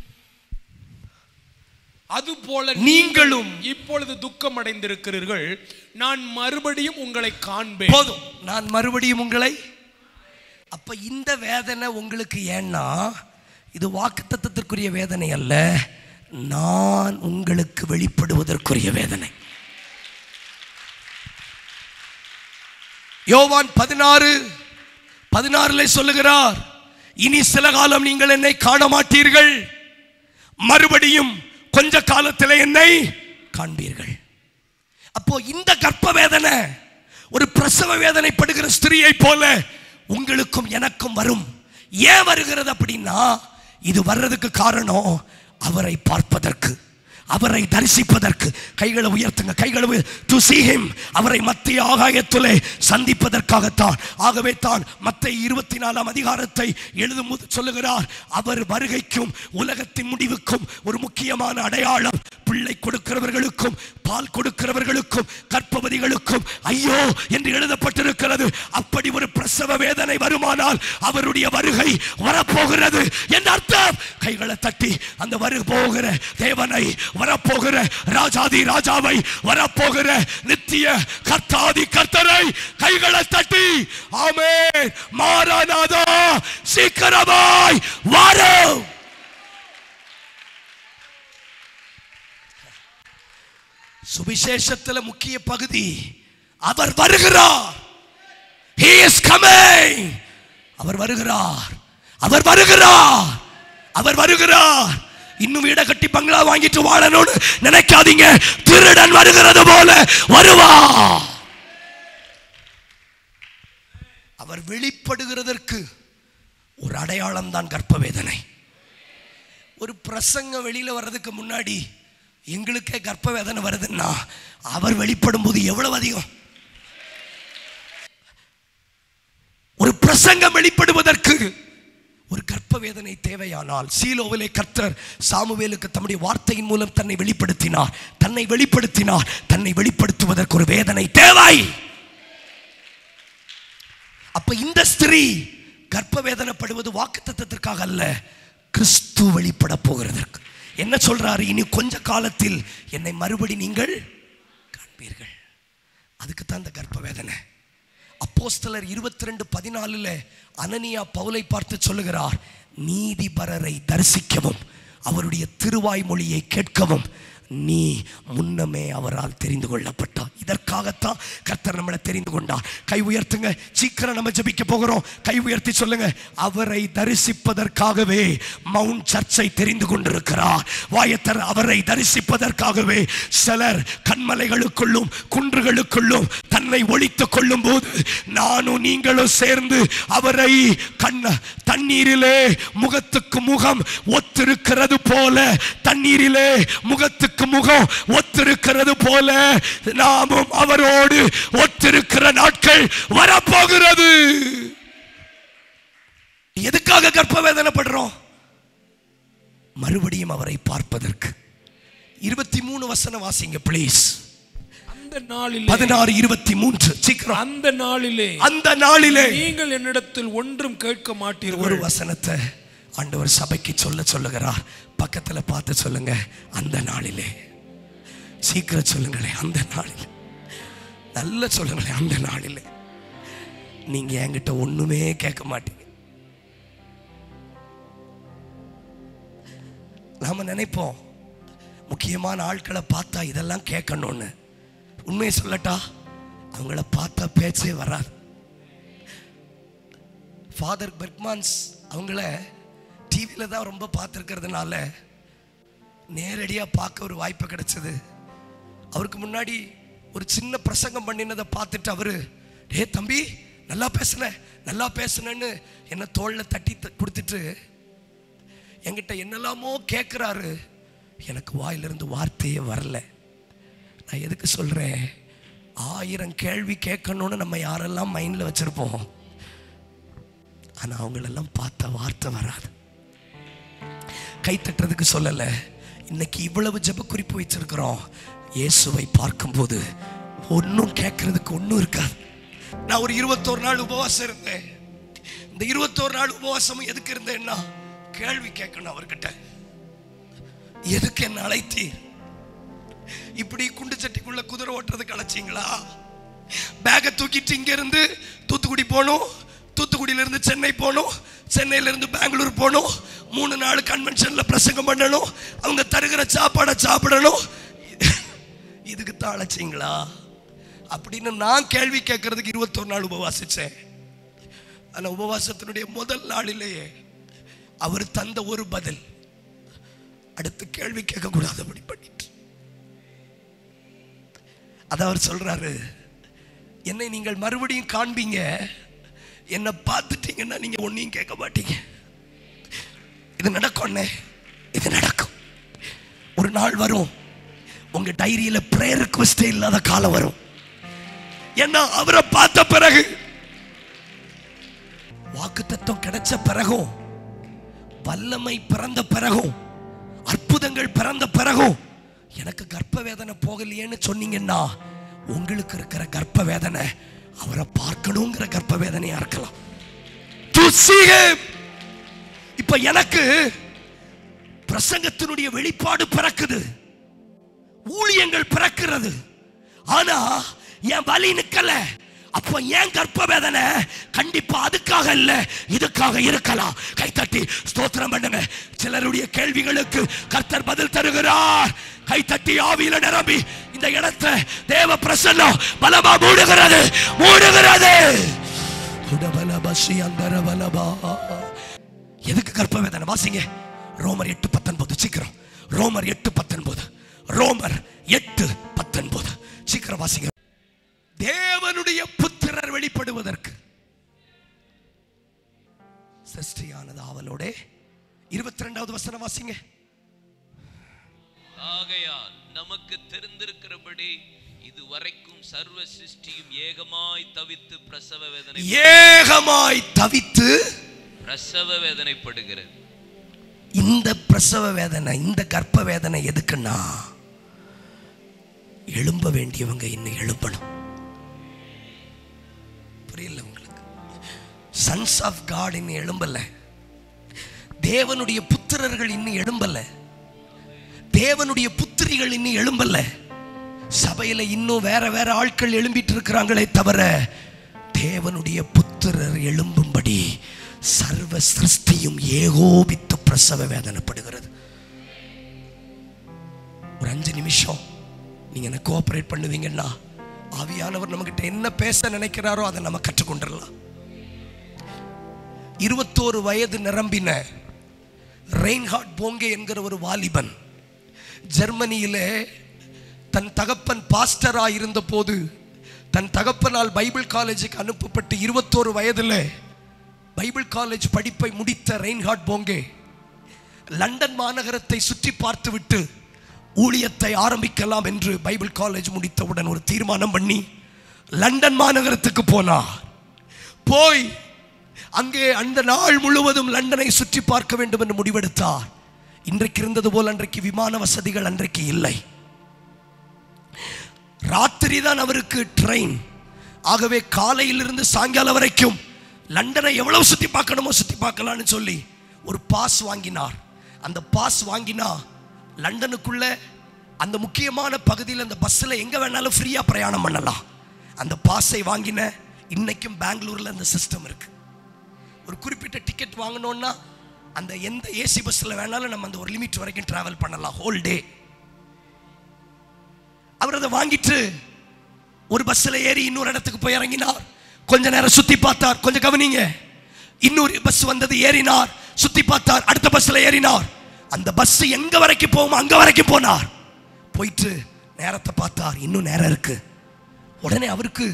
Speaker 2: அதுபோல
Speaker 1: நீங்களும்
Speaker 2: இப்பொழுது துக்கம் அடைந்திருக்கிறீர்கள் நான் மறுபடியும் உங்களை காண்பேன்
Speaker 1: போதும் நான் மறுபடியும் உங்களை அப்ப இந்த வேதனை உங்களுக்கு ஏன்னா இது வாக்குத்தத்தத்திற்குரிய வேதனை அல்ல நான் உங்களுக்கு வெளிப்படுவதற்குரிய வேதனை யோவான் பதினாறு பதினாறுல சொல்லுகிறார் இனி சில காலம் நீங்கள் என்னை காண மாட்டீர்கள் மறுபடியும் கொஞ்ச காலத்தில் என்னை காண்பீர்கள் அப்போ இந்த கர்ப்ப வேதனை ஒரு பிரசவ வேதனைப்படுகிற ஸ்திரீயை போல உங்களுக்கும் எனக்கும் வரும் ஏன் வருகிறது அப்படின்னா இது வர்றதுக்கு காரணம் அவரை பார்ப்பதற்கு அவரை தரிசிப்பதற்கு கைகளை உயர்த்துங்க கைகளை டு see him அவரை மத்திய ஆகாயத்திலே சந்திப்பதற்காகத்தான் ஆகவே தான் மத்திய இருபத்தி நாலாம் அதிகாரத்தை எழுதும் போது சொல்லுகிறார் அவர் வருகைக்கும் உலகத்தின் முடிவுக்கும் ஒரு முக்கியமான அடையாளம் பிள்ளை கொடுக்கிறவர்களுக்கும் பால் கொடுக்கிறவர்களுக்கும் கற்பவதிகளுக்கும் ஐயோ என்று எழுதப்பட்டிருக்கிறது அப்படி ஒரு பிரசவ வேதனை வருமானால் அவருடைய வருகை வரப்போகிறது என்ற அர்த்தம் கைகளை தட்டி அந்த வரு போகிற தேவனை வரப்போகிற ராஜாதி ராஜாவை வரப்போகிற நித்திய கர்த்தாதி கர்த்தரை கைகளை தட்டி ஆமே மாறானாதா சீக்கிரமாய் வாரும் சுவிசேஷத்துல முக்கிய பகுதி அவர் வருகிறார் he is coming அவர் வருகிறார் அவர் வருகிறார் அவர் வருகிறார் இன்னும் வீட கட்டி பங்களா வாங்கிட்டு வாழணும்னு நினைக்காதீங்க திருடன் வருகிறது போல வருவார் அவர் வெளிப்படுகிறதற்கு ஒரு அடையாளம் தான் கர்ப்ப வேதனை ஒரு பிரசங்கம் வெளியில வர்றதுக்கு முன்னாடி எங்களுக்கே கர்ப்ப வேதனை வருதுன்னா அவர் வெளிப்படும் போது எவ்வளவு அதிகம் ஒரு பிரசங்கம் வெளிப்படுவதற்கு ஒரு கர்ப்ப வேதனை தேவையானால் சீலோவிலே கர்த்தர் சாமுவேலுக்கு தம்முடைய வார்த்தையின் மூலம் தன்னை வெளிப்படுத்தினார் தன்னை வெளிப்படுத்தினார் தன்னை வெளிப்படுத்துவதற்கு ஒரு வேதனை தேவை அப்ப இந்த ஸ்திரீ கர்ப்ப வேதனைப்படுவது வாக்குத்தத்தத்திற்காக அல்ல கிறிஸ்து வெளிப்பட போகிறதற்கு என்ன சொல்றாரு இனி கொஞ்ச காலத்தில் என்னை மறுபடி நீங்கள் காண்பீர்கள் அதுக்கு தான் இந்த கர்ப்ப வேதனை அப்போஸ்தலர் இருபத்தி ரெண்டு பதினாலுல அனனியா பவுலை பார்த்து சொல்லுகிறார் நீதிபரரை தரிசிக்கவும் அவருடைய திருவாய் மொழியை கேட்கவும் நீ முன்னமே அவரால் தெரிந்து கொள்ளப்பட்டார் இதற்காகத்தான் கர்த்தர் நம்மளை தெரிந்து கொண்டார் கை உயர்த்துங்க சீக்கிரம் நம்ம ஜெபிக்க போகிறோம் கை உயர்த்தி சொல்லுங்க அவரை தரிசிப்பதற்காகவே மவுண்ட் சர்ச்சை தெரிந்து கொண்டிருக்கிறார் வாயத்தர் அவரை தரிசிப்பதற்காகவே சிலர் கண்மலைகளுக்குள்ளும் குன்றுகளுக்குள்ளும் தன்னை ஒழித்துக் கொள்ளும் போது நானும் நீங்களும் சேர்ந்து அவரை கண்ண தண்ணீரிலே முகத்துக்கு முகம் ஒத்திருக்கிறது போல தண்ணீரிலே முகத்துக்கு முகம் ஒத்திருக்கிறது போல நாமும் அவரோடு ஒத்திருக்கிற நாட்கள் வரப்போகிறது எதுக்காக கர்ப்ப வேதனைப்படுறோம் மறுபடியும் அவரை பார்ப்பதற்கு இருபத்தி மூணு வசனம் வாசிங்க ப்ளீஸ்
Speaker 2: அந்த நாளிலே
Speaker 1: பதினாறு இருபத்தி மூன்று சீக்கிரம்
Speaker 2: அந்த நாளிலே
Speaker 1: அந்த நாளிலே
Speaker 2: நீங்கள் என்னிடத்தில் ஒன்றும் கேட்க
Speaker 1: ஒரு
Speaker 2: மாட்டீர்கள்
Speaker 1: வசனத்தை ஆண்டவர் சபைக்கு சொல்ல சொல்லுகிறார் பக்கத்துல பார்த்து சொல்லுங்க அந்த நாளிலே சீக்கிரம் சொல்லுங்களேன் அந்த நாளிலே நல்ல சொல்லுங்களேன் அந்த நாளிலே நீங்க என்கிட்ட ஒண்ணுமே கேட்க மாட்டீங்க நாம நினைப்போம் முக்கியமான ஆட்களை பார்த்தா இதெல்லாம் கேட்கணும்னு உண்மையை சொல்லட்டா அவங்கள பார்த்தா பேச்சே வராது ஃபாதர் பெர்க்மான்ஸ் அவங்கள டிவியில் தான் ரொம்ப பார்த்துருக்கிறதுனால நேரடியாக பார்க்க ஒரு வாய்ப்பு கிடைச்சது அவருக்கு முன்னாடி ஒரு சின்ன பிரசங்கம் பண்ணினதை பார்த்துட்டு அவரு டே தம்பி நல்லா பேசுன நல்லா பேசுனேன்னு என்ன தோளில் தட்டி த- கொடுத்துட்டு என்கிட்ட என்னெல்லாமோ கேட்குறாரு எனக்கு வாயிலிருந்து வார்த்தையே வரல நான் எதுக்கு சொல்கிறேன் ஆயிரம் கேள்வி கேட்கணும்னு நம்ம யாரெல்லாம் மைண்டில் வச்சுருப்போம் ஆனால் அவங்களெல்லாம் பார்த்த வார்த்தை வராது கை தட்டுறதுக்கு சொல்லலை இன்னைக்கு இவ்வளவு ஜெப குறிப்பு வச்சிருக்கிறோம் இயேசுவை பார்க்கும்போது ஒன்றும் கேட்கறதுக்கு ஒன்றும் இருக்காது நான் ஒரு இருபத்தோரு நாள் உபவாசம் இருந்தேன் இந்த இருபத்தோரு நாள் உபவாசம் எதுக்கு இருந்தேன்னா கேள்வி கேட்கணும் அவர்கிட்ட எதுக்கு என்ன அழைத்தீர் இப்படி குண்டு சட்டிக்குள்ள குதிரை ஓட்டுறதுக்கு அழைச்சிங்களா பேக்கை தூக்கிட்டு இங்க இருந்து தூத்துக்குடி போகணும் தூத்துக்குடியில இருந்து சென்னை போகணும் சென்னையில இருந்து பெங்களூர் போகணும் மூணு நாள் கன்வென்ஷன்ல பிரசங்கம் பண்ணணும் அவங்க தருகிற சாப்பாடை சாப்பிடணும் இதுக்கு தான் அழைச்சிங்களா அப்படின்னு நான் கேள்வி கேட்கறதுக்கு இருபத்தொரு நாள் உபவாசிச்சேன் ஆனா உபவாசத்தினுடைய முதல் நாளிலேயே அவர் தந்த ஒரு பதில் அடுத்து கேள்வி கேட்க கூடாதபடி பண்ணிட்டு அத அவர் சொல்றாரு என்னை நீங்கள் மறுபடியும் காண்பீங்க என்னை பார்த்துட்டீங்கன்னா நீங்க ஒன்னையும் கேட்க மாட்டீங்க இது நடக்கும்னே இது நடக்கும் ஒரு நாள் வரும் உங்க டைரியில பிரேயர் ரிக்வெஸ்டே இல்லாத காலம் வரும் ஏன்னா அவரை பார்த்த பிறகு வாக்குத்தத்தம் கிடைச்ச பிறகும் வல்லமை பிறந்த பிறகும் அற்புதங்கள் பிறந்த பிறகும் எனக்கு கர்ப்ப வேதனை போகலையேன்னு சொன்னீங்கன்னா உங்களுக்கு இருக்கிற கர்ப்ப வேதனை அவரை பார்க்கணுங்கிற கர்ப்ப வேதனையா இருக்கலாம் To see him. இப்ப எனக்கு பிரசங்கத்தினுடைய வெளிப்பாடு பிறக்குது ஊழியங்கள் பிறக்கிறது ஆனா என் வலி நிக்கல அப்ப ஏன் கர்ப்ப வேதனை கண்டிப்பா அதுக்காக இல்ல இதுக்காக இருக்கலாம் கைத்தட்டி ஸ்தோத்திரம் பண்ணுங்க சிலருடைய கேள்விகளுக்கு கர்த்தர் பதில் தருகிறார் கைத்தட்டி ஆவியில நிரம்பி இந்த இந்த இடத்தை தேவ பிரசன்னம் பலமா மூடுகிறது மூடுகிறது உடபலபசி அந்தரபலபா எதுக்கு கற்ப வேதனை வாசிங்க ரோமர் எட்டு பத்தொன்பது சீக்கிரம் ரோமர் எட்டு பத்தொன்பது ரோமர் எட்டு பத்தொன்பது சீக்கிரம் வாசிங்க தேவனுடைய புத்திரர் வெளிப்படுவதற்கு சிருஷ்டியானது அவளோட இருபத்தி ரெண்டாவது வசனம் வாசிங்க
Speaker 4: ஆகையால் நமக்கு தெரிந்திருக்கிறபடி இதுவரைக்கும் சர்வ சிருஷ்டியும் ஏகமாய் தவித்து பிரசவ வேதனை
Speaker 1: ஏகமாய் தவித்து
Speaker 4: பிரசவ வேதனைப்படுகிறது
Speaker 1: இந்த பிரசவ வேதனை இந்த கர்ப்ப வேதனை எதுக்குன்னா எழும்ப வேண்டியவங்க இன்னும் எழும்பணும் புரியல உங்களுக்கு சன்ஸ் ஆஃப் காட் இன்னும் எழும்பல தேவனுடைய புத்திரர்கள் இன்னும் எழும்பல தேவனுடைய புத்திரிகள் இன்னும் எழும்பல சபையில இன்னும் வேற வேற ஆட்கள் எழும்பிட்டு இருக்கிறாங்களே தவிர தேவனுடைய புத்திரர் எழும்பும்படி சர்வ சிருஷ்டியும் ஏகோபித்து பிரசவ வேதனைப்படுகிறது ஒரு அஞ்சு நிமிஷம் நீங்க என்ன கோஆபரேட் பண்ணுவீங்கன்னா ஆவியானவர் நம்மகிட்ட என்ன பேச நினைக்கிறாரோ அதை நம்ம கற்றுக்கொண்டுடலாம் இருபத்தோரு வயது நிரம்பின ரெயின்ஹார்ட் போங்கே என்கிற ஒரு வாலிபன் ஜெர்மனியிலே தன் தகப்பன் பாஸ்டரா இருந்த போது தன் தகப்பனால் பைபிள் காலேஜுக்கு அனுப்பப்பட்டு இருபத்தோரு வயதில் பைபிள் காலேஜ் படிப்பை முடித்த ரெயின்ஹார்ட் போங்கே லண்டன் மாநகரத்தை சுற்றி பார்த்துவிட்டு ஊழியத்தை ஆரம்பிக்கலாம் என்று பைபிள் காலேஜ் முடித்தவுடன் ஒரு தீர்மானம் பண்ணி லண்டன் மாநகரத்துக்கு போனார் போய் அங்கே அந்த நாள் முழுவதும் லண்டனை சுற்றி பார்க்க வேண்டும் என்று முடிவெடுத்தார் இன்றைக்கு இருந்தது போல் அன்றைக்கு விமான வசதிகள் அன்றைக்கு இல்லை ராத்திரி தான் அவருக்கு ட்ரெயின் ஆகவே காலையிலிருந்து சாயங்காலம் வரைக்கும் லண்டனை எவ்வளவு சுத்தி பார்க்கணுமோ சுத்தி பார்க்கலாம்னு சொல்லி ஒரு பாஸ் வாங்கினார் அந்த பாஸ் வாங்கினா லண்டனுக்குள்ள அந்த முக்கியமான பகுதியில் அந்த பஸ்ஸில் எங்க வேணாலும் ஃப்ரீயா பிரயாணம் பண்ணலாம் அந்த பாஸை வாங்கின இன்னைக்கும் பெங்களூர்ல அந்த சிஸ்டம் இருக்கு ஒரு குறிப்பிட்ட டிக்கெட் வாங்கினோம்னா அந்த எந்த ஏசி பஸ்ஸில் வேணாலும் நம்ம அந்த ஒரு லிமிட் வரைக்கும் டிராவல் பண்ணலாம் ஹோல் டே அவர் அதை வாங்கிட்டு ஒரு பஸ்ஸில் ஏறி இன்னொரு இடத்துக்கு போய் இறங்கினார் கொஞ்ச நேரம் சுத்தி பார்த்தார் கொஞ்சம் கவனிங்க இன்னொரு பஸ் வந்தது ஏறினார் சுத்தி பார்த்தார் அடுத்த பஸ்ஸில் ஏறினார் அந்த பஸ் எங்க வரைக்கும் போகுமோ அங்க வரைக்கும் போனார் போயிட்டு நேரத்தை பார்த்தார் இன்னும் நேரம் இருக்கு உடனே அவருக்கு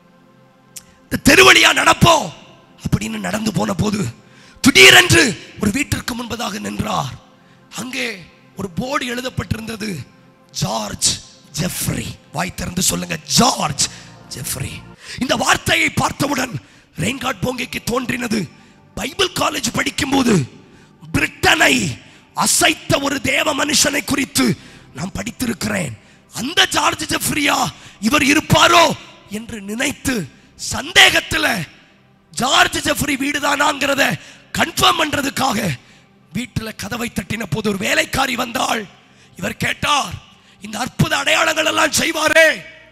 Speaker 1: இந்த தெருவழியா நடப்போம் அப்படின்னு நடந்து போன போது திடீரென்று ஒரு வீட்டிற்கு முன்பதாக நின்றார் அங்கே ஒரு போர்டு எழுதப்பட்டிருந்தது ஜார்ஜ் ஜெஃப்ரி வாய் திறந்து சொல்லுங்க ஜார்ஜ் ஜெஃப்ரி இந்த வார்த்தையை பார்த்தவுடன் ரெயின்கார்ட் போங்கைக்கு தோன்றினது பைபிள் காலேஜ் படிக்கும்போது பிரிட்டனை அசைத்த ஒரு தேவ மனுஷனை குறித்து நான் படித்திருக்கிறேன் அந்த ஜார்ஜ் ஜெஃப்ரியா இவர் இருப்பாரோ என்று நினைத்து சந்தேகத்தில் ஜார்ஜ் ஜெஃப்ரி வீடுதானாங்கிறத கன்ஃபார்ம் பண்றதுக்காக வீட்டில் கதவை தட்டின போது ஒரு வேலைக்காரி வந்தாள் இவர் கேட்டார் இந்த அற்புத அடையாளங்கள் எல்லாம் செய்வாரே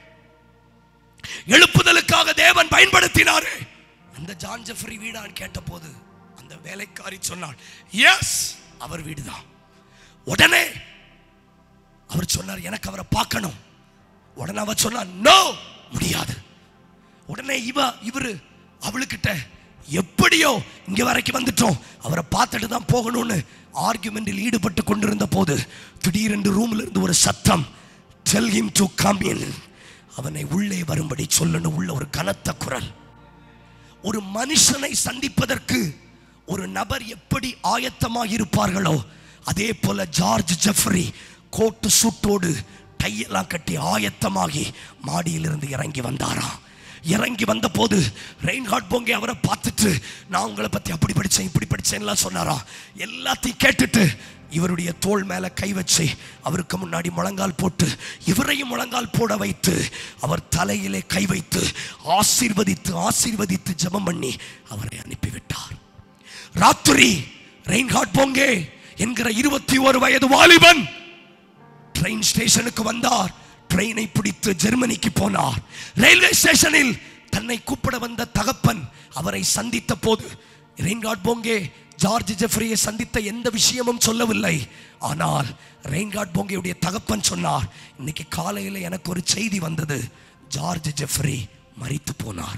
Speaker 1: எழுப்புதலுக்காக தேவன் பயன்படுத்தினாரே அந்த ஜான் ஜெஃப்ரி வீடான்னு கேட்டபோது அந்த வேலைக்காரி சொன்னாள் எஸ் அவர் வீடுதான் உடனே அவர் சொன்னார் எனக்கு அவரை பார்க்கணும் உடனே அவர் சொன்னார் நோ முடியாது உடனே இவ இவரு அவளுக்கிட்ட எப்படியோ இங்க வரைக்கும் வந்துட்டோம் அவரை பார்த்துட்டு தான் போகணும்னு ஆர்குமெண்டில் ஈடுபட்டு கொண்டிருந்த போது திடீரென்று ரூம்ல இருந்து ஒரு சத்தம் tell him to come in அவனை உள்ளே வரும்படி சொல்லணும் உள்ள ஒரு கனத்த குரல் ஒரு மனுஷனை சந்திப்பதற்கு ஒரு நபர் எப்படி ஆயத்தமாக இருப்பார்களோ அதே போல ஜார்ஜ் ஜெஃப்ரி கோட்டு சூட்டோடு டையெல்லாம் கட்டி ஆயத்தமாகி மாடியிலிருந்து இறங்கி வந்தாராம் இறங்கி வந்த போது ரெயின்ஹார்ட் போங்கே அவரை பார்த்துட்டு நான் உங்களை பத்தி அப்படி படிச்சேன் இப்படி படிச்சேன்லாம் சொன்னாராம் எல்லாத்தையும் கேட்டுட்டு இவருடைய தோள் மேல கை வச்சு அவருக்கு முன்னாடி முழங்கால் போட்டு இவரையும் முழங்கால் போட வைத்து அவர் தலையிலே கை வைத்து ஆசீர்வதித்து ஆசீர்வதித்து ஜெபம் பண்ணி அவரை அனுப்பிவிட்டார் ராத்திரி ரெயின்ஹார்ட் போங்கே என்கிற இருபத்தி ஒரு வயது வாலிபன் ட்ரெயின் ஸ்டேஷனுக்கு வந்தார் ட்ரெயினை பிடித்து ஜெர்மனிக்கு போனார் ரயில்வே ஸ்டேஷனில் தன்னை கூப்பிட வந்த தகப்பன் அவரை சந்தித்த போது ரெயின்கார்ட் போங்கே ஜார்ஜ் ஜெஃப்ரியை சந்தித்த எந்த விஷயமும் சொல்லவில்லை ஆனால் ரெயின்கார்ட் போங்கையுடைய தகப்பன் சொன்னார் இன்னைக்கு காலையில் எனக்கு ஒரு செய்தி வந்தது ஜார்ஜ் ஜெஃப்ரி மரித்து போனார்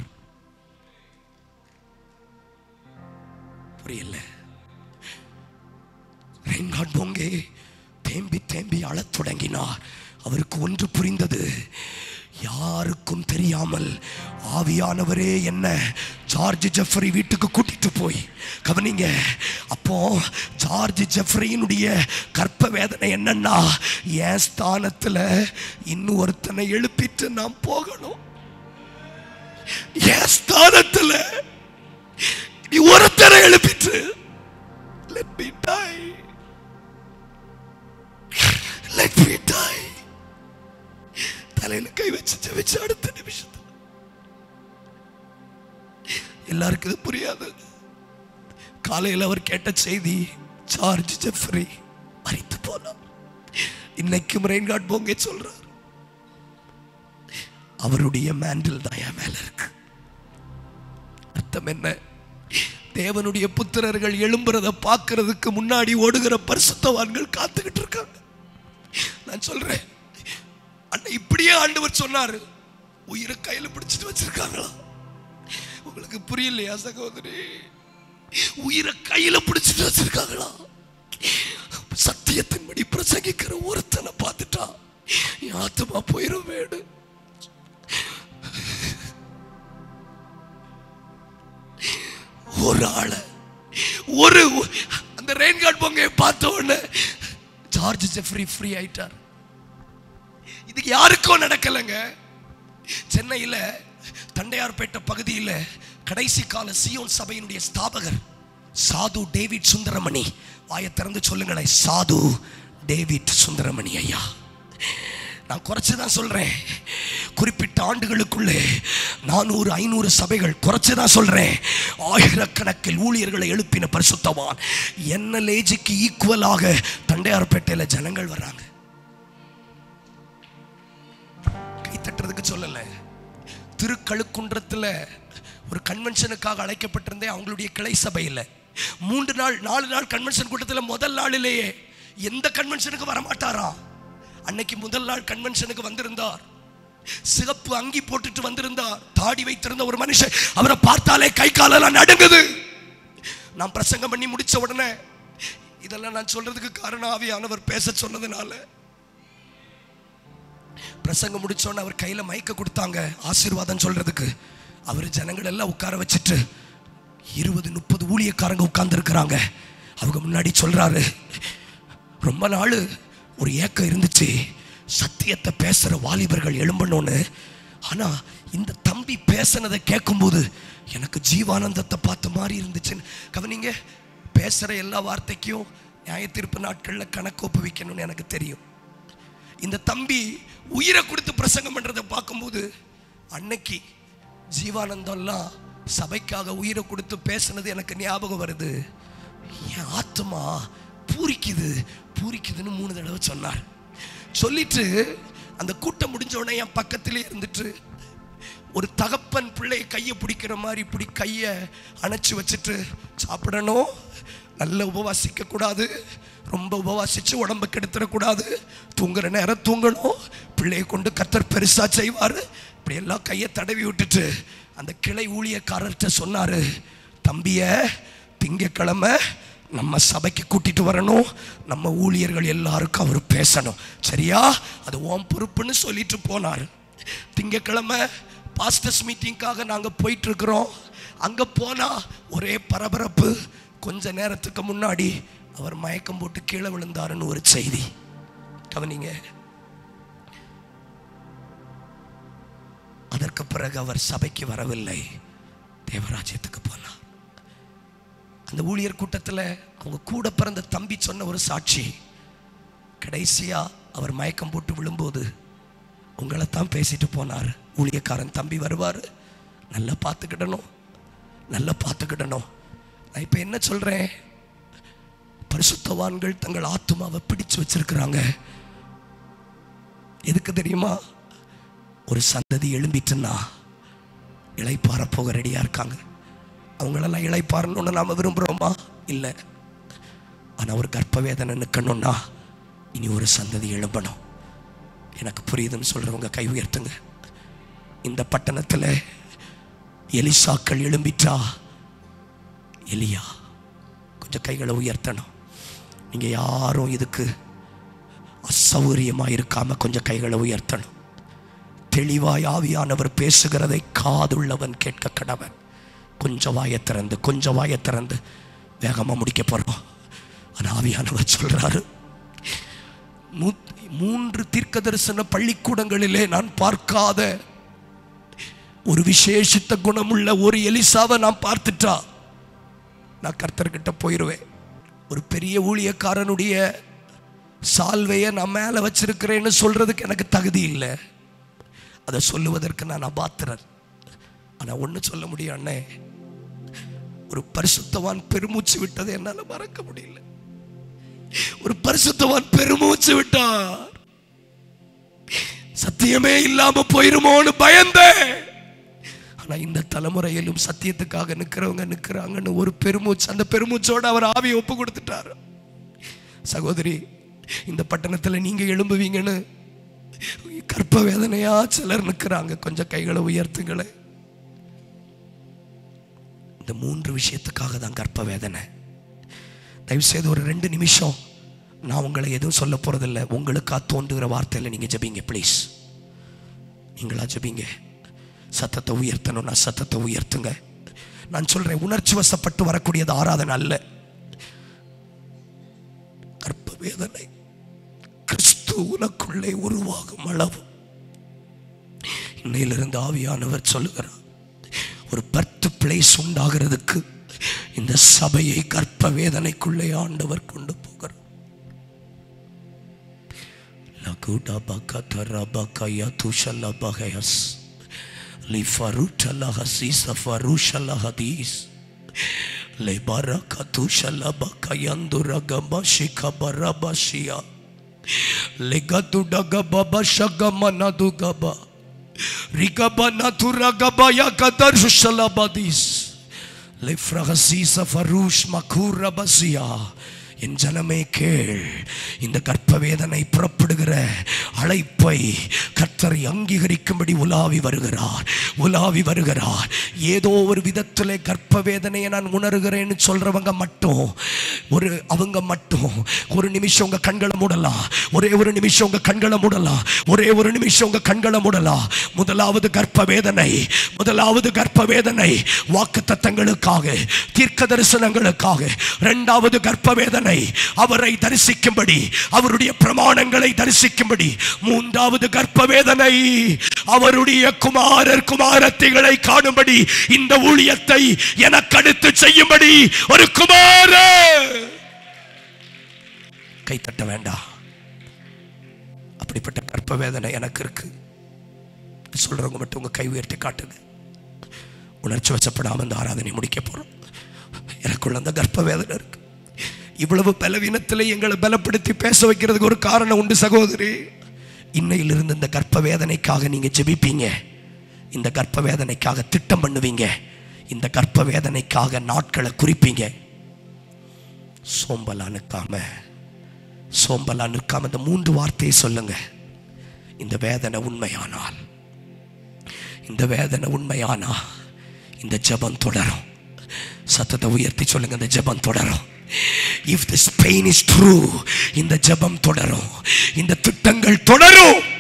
Speaker 1: புரியல ரெயின்கார்ட் போங்கே தேம்பி தேம்பி அழத் தொடங்கினார் அவருக்கு ஒன்று புரிந்தது யாருக்கும் தெரியாமல் ஆவியானவரே என்ன ஜார்ஜ் ஜெஃப்ரி வீட்டுக்கு கூட்டிட்டு போய் கவனிங்க அப்போ ஜார்ஜ் ஜெஃப்ரியினுடைய கற்ப வேதனை என்னன்னா என் ஸ்தானத்துல இன்னும் ஒருத்தனை எழுப்பிட்டு நான் போகணும் என் ஸ்தானத்துல நீ ஒருத்தரை எழுப்பிட்டு let me die let me die தலையில கை வச்சு ஜெபிச்சு அடுத்த நிமிஷத்துல எல்லாருக்கும் இது புரியாது காலையில் அவர் கேட்ட செய்தி சார்ஜ் ஜெஃப்ரி மறித்து போனார் இன்னைக்கும் ரெயின்கார்ட் போங்க சொல்றார் அவருடைய மேண்டில் தான் என் மேல இருக்கு அர்த்தம் என்ன தேவனுடைய புத்திரர்கள் எழும்புறத பார்க்கிறதுக்கு முன்னாடி ஓடுகிற பரிசுத்தவான்கள் காத்துக்கிட்டு இருக்காங்க நான் சொல்றேன் அண்ணன் இப்படியே ஆண்டவர் சொன்னாரு உயிரை கையில பிடிச்சிட்டு வச்சிருக்காங்களா உங்களுக்கு புரியலையா சகோதரி உயிரை கையில பிடிச்சிட்டு வச்சிருக்காங்களா சத்தியத்தின்படி பிரசங்கிக்கிற ஒருத்தனை பார்த்துட்டா என் ஆத்மா போயிரும் வேடு ஒரு ஆளை ஒரு அந்த ரெயின்கார்ட் பொங்கையை பார்த்த உடனே ஜார்ஜ் ஜெஃப்ரி ஃப்ரீ ஆயிட்டார் இதுக்கு யாருக்கும் நடக்கலைங்க சென்னையில் தண்டையார்பேட்டை பகுதியில் கடைசி கால சியோன் சபையினுடைய ஸ்தாபகர் சாது டேவிட் சுந்தரமணி வாயை திறந்து சொல்லுங்களேன் சாது டேவிட் சுந்தரமணி ஐயா நான் குறைச்சு தான் சொல்றேன் குறிப்பிட்ட ஆண்டுகளுக்குள்ளே நானூறு ஐநூறு சபைகள் குறைச்சு தான் சொல்றேன் ஆயிரக்கணக்கில் ஊழியர்களை எழுப்பின பரிசுத்தவான் என்ன லேஜுக்கு ஈக்குவலாக தண்டையார்பேட்டையில் ஜனங்கள் வர்றாங்க கை தட்டுறதுக்கு சொல்லல திருக்கழுக்குன்றத்துல ஒரு கன்வென்ஷனுக்காக அழைக்கப்பட்டிருந்தேன் அவங்களுடைய கிளை சபையில் மூன்று நாள் நாலு நாள் கன்வென்ஷன் கூட்டத்தில் முதல் நாளிலேயே எந்த கன்வென்ஷனுக்கு வரமாட்டாராம் அன்னைக்கு முதல் நாள் கன்வென்ஷனுக்கு வந்திருந்தார் சிகப்பு அங்கி போட்டுட்டு வந்திருந்தார் தாடி வைத்திருந்த ஒரு மனுஷன் அவரை பார்த்தாலே கை காலெல்லாம் நடுங்குது நான் பிரசங்கம் பண்ணி முடிச்ச உடனே இதெல்லாம் நான் சொல்றதுக்கு காரணம் ஆவியானவர் பேச சொன்னதுனால பிரசங்கம் முடிச்சோன்னு அவர் கையில மைக்க கொடுத்தாங்க ஆசீர்வாதம் சொல்றதுக்கு அவர் ஜனங்கள் எல்லாம் உட்கார வச்சுட்டு இருபது முப்பது ஊழியக்காரங்க உட்கார்ந்து இருக்கிறாங்க அவங்க முன்னாடி சொல்றாரு ரொம்ப நாள் ஒரு ஏக்கம் இருந்துச்சு சத்தியத்தை பேசுற வாலிபர்கள் எழும்பணும்னு ஆனா இந்த தம்பி பேசினதை கேட்கும்போது எனக்கு ஜீவானந்தத்தை பார்த்த மாதிரி இருந்துச்சுன்னு கவனிங்க பேசுற எல்லா வார்த்தைக்கும் நியாயத்தீர்ப்பு நாட்கள்ல கணக்கு ஒப்புவிக்கணும்னு எனக்கு தெரியும் இந்த தம்பி உயிரை கொடுத்து பிரசங்கம் பண்றதை பார்க்கும்போது அன்னைக்கு ஜீவானந்தம்லாம் சபைக்காக உயிரை கொடுத்து பேசுனது எனக்கு ஞாபகம் வருது என் ஆத்மா பூரிக்குது பூரிக்குதுன்னு மூணு தடவை சொன்னார் சொல்லிட்டு அந்த கூட்டம் முடிஞ்ச உடனே என் பக்கத்திலே இருந்துட்டு ஒரு தகப்பன் பிள்ளையை கையை பிடிக்கிற மாதிரி இப்படி கையை அணைச்சு வச்சுட்டு சாப்பிடணும் நல்ல உபவாசிக்க கூடாது ரொம்ப உபவாசிச்சு உடம்ப கெடுத்துடக்கூடாது தூங்குற நேரம் தூங்கணும் பிள்ளையை கொண்டு கத்தர் பெருசா செய்வார் இப்படி எல்லாம் கையை தடவி விட்டுட்டு அந்த கிளை ஊழியக்காரர்கிட்ட சொன்னாரு தம்பிய திங்கக்கிழமை நம்ம சபைக்கு கூட்டிட்டு வரணும் நம்ம ஊழியர்கள் எல்லாருக்கும் அவர் பேசணும் சரியா அது ஓம் பொறுப்புன்னு சொல்லிட்டு போனார் திங்கக்கிழமை பாஸ்டர்ஸ் மீட்டிங்காக நாங்கள் போயிட்டு இருக்கிறோம் அங்கே போனால் ஒரே பரபரப்பு கொஞ்ச நேரத்துக்கு முன்னாடி அவர் மயக்கம் போட்டு கீழே விழுந்தாருன்னு ஒரு செய்தி கவனிங்க அதற்கு பிறகு அவர் சபைக்கு வரவில்லை தேவராஜ்யத்துக்கு போனார் அந்த ஊழியர் கூட்டத்தில் அவங்க கூட பிறந்த தம்பி சொன்ன ஒரு சாட்சி கடைசியா அவர் மயக்கம் போட்டு விழும்போது உங்களை தான் பேசிட்டு போனார் ஊழியக்காரன் தம்பி வருவார் நல்லா பார்த்துக்கிடணும் நல்லா பார்த்துக்கிடணும் நான் இப்போ என்ன சொல்கிறேன் பரிசுத்தவான்கள் தங்கள் ஆத்துமாவை பிடிச்சு வச்சிருக்கிறாங்க எதுக்கு தெரியுமா ஒரு சந்ததி எழும்பிட்டுன்னா இளைப்பாற போக ரெடியாக இருக்காங்க அவங்களெல்லாம் இழைப்பாருன்னு நாம விரும்புகிறோமா இல்லை ஆனால் ஒரு கர்ப்ப வேதனை நிற்கணும்னா இனி ஒரு சந்ததி எழும்பணும் எனக்கு புரியுதுன்னு சொல்கிறவங்க கை உயர்த்துங்க இந்த பட்டணத்தில் எலிசாக்கள் எழும்பிட்டா எலியா கொஞ்சம் கைகளை உயர்த்தணும் நீங்கள் யாரும் இதுக்கு அசௌகரியமாக இருக்காமல் கொஞ்சம் கைகளை உயர்த்தணும் தெளிவாய் ஆவியானவர் பேசுகிறதை காதுள்ளவன் கேட்க கடவன் கொஞ்சம் வாயை திறந்து கொஞ்சம் வாயை திறந்து வேகமாக முடிக்க போகிறோம் ஆனால் ஆவியானவர் சொல்கிறாரு மூன்று தீர்க்க தரிசன பள்ளிக்கூடங்களிலே நான் பார்க்காத ஒரு விசேஷித்த குணமுள்ள ஒரு எலிசாவை நான் பார்த்துட்டா நான் கர்த்தர்கிட்ட போயிடுவேன் ஒரு பெரிய ஊழியக்காரனுடைய சால்வையை நான் மேலே வச்சிருக்கிறேன்னு சொல்றதுக்கு எனக்கு தகுதி இல்லை அதை சொல்லுவதற்கு நான் அபாத்திரன் ஆனால் ஒன்று சொல்ல முடியும் அண்ணே ஒரு பரிசுத்தவான் பெருமூச்சு விட்டதை என்னால் மறக்க முடியல ஒரு பரிசுத்தவான் பெருமூச்சு விட்டார் சத்தியமே இல்லாம போயிருமோன்னு பயந்தேன் ஆனா இந்த தலைமுறையிலும் சத்தியத்துக்காக நிக்கிறவங்க நிக்கிறாங்கன்னு ஒரு பெருமூச்சு அந்த பெருமூச்சோட அவர் ஆவியை ஒப்பு கொடுத்துட்டாரு சகோதரி இந்த பட்டணத்துல நீங்க எழும்புவீங்கன்னு கற்ப வேதனையா சிலர் நிக்கிறாங்க கொஞ்சம் கைகளை உயர்த்துங்களேன் இந்த மூன்று விஷயத்துக்காக தான் கற்ப வேதனை தயவுசெய்து ஒரு ரெண்டு நிமிஷம் நான் உங்களை எதுவும் சொல்ல போறதில்ல உங்களுக்கா தோன்றுகிற வார்த்தையில் நீங்க ஜெபிங்க ப்ளீஸ் நீங்களா ஜெபிங்க சத்தத்தை உயர்த்தணும்னா சத்தத்தை உயர்த்துங்க நான் சொல்றேன் உணர்ச்சி வசப்பட்டு வரக்கூடியது ஆராதனை அல்ல கற்ப வேதனை கிறிஸ்து உனக்குள்ளே உருவாகும் அளவு இன்னையிலிருந்து ஆவியானவர் சொல்லுகிறார் ஒரு பர்த் பிளேஸ் உண்டாகிறதுக்கு இந்த சபையை கற்ப வேதனைக்குள்ளே ஆண்டவர் கொண்டு போகிறார் லகுடா பக்க தரபா கையா துஷல்ல பகையஸ் லிஃபருட்டல ஹசீஸ் ஃபருஷல ஹதீஸ் லெபரக துஷல்ல பக்கயந்துர கப ஷிக பரபஷியா லெகதுடக பப ஷகமனது கபா Rigabana turagabaya kadar shalabadis. Lefragazisa farush makura bazia. என் ஜனமே கேள் இந்த கற்ப வேதனை புறப்படுகிற அழைப்பை கர்த்தரை அங்கீகரிக்கும்படி உலாவி வருகிறார் உலாவி வருகிறார் ஏதோ ஒரு விதத்தில் கற்ப வேதனையை நான் உணர்கிறேன்னு சொல்றவங்க மட்டும் ஒரு அவங்க மட்டும் ஒரு நிமிஷம் உங்க கண்களை மூடலாம் ஒரே ஒரு நிமிஷம் உங்க கண்களை மூடலாம் ஒரே ஒரு நிமிஷம் உங்க கண்களை மூடலாம் முதலாவது கற்ப வேதனை முதலாவது கற்ப வேதனை வாக்கு தத்தங்களுக்காக தீர்க்க தரிசனங்களுக்காக இரண்டாவது கற்ப வேதனை அவரை தரிசிக்கும்படி அவருடைய பிரமாணங்களை தரிசிக்கும்படி மூன்றாவது கற்ப வேதனை அவருடைய குமாரர் குமாரத்திகளை காணும்படி இந்த ஊழியத்தை எனக்கடுத்து செய்யும்படி ஒரு குமாரர் கை தட்ட வேண்டாம் அப்படிப்பட்ட கற்ப வேதனை எனக்கு இருக்கு சொல்றவங்க மட்டும் உங்க கை உயர்த்தி காட்டுங்க உணர்ச்சி வசப்படாம இந்த ஆராதனை முடிக்க போறோம் எனக்குள்ள அந்த கர்ப்ப வேதனை இருக்கு இவ்வளவு பலவீனத்தில் எங்களை பலப்படுத்தி பேச வைக்கிறதுக்கு ஒரு காரணம் உண்டு சகோதரி இன்னையிலிருந்து இந்த கர்ப்ப வேதனைக்காக நீங்க ஜெபிப்பீங்க இந்த கர்ப்ப வேதனைக்காக திட்டம் பண்ணுவீங்க இந்த கர்ப்ப வேதனைக்காக நாட்களை குறிப்பீங்க சோம்பலா நிற்காம சோம்பலா நிற்காம இந்த மூன்று வார்த்தையை சொல்லுங்க இந்த வேதனை உண்மையானால் இந்த வேதனை உண்மையானா இந்த ஜெபம் தொடரும் சத்தத்தை உயர்த்தி சொல்லுங்க இந்த ஜெபம் தொடரும் if this pain is true இந்த ஜெபம் தொடரும் இந்த திட்டங்கள் தொடரும்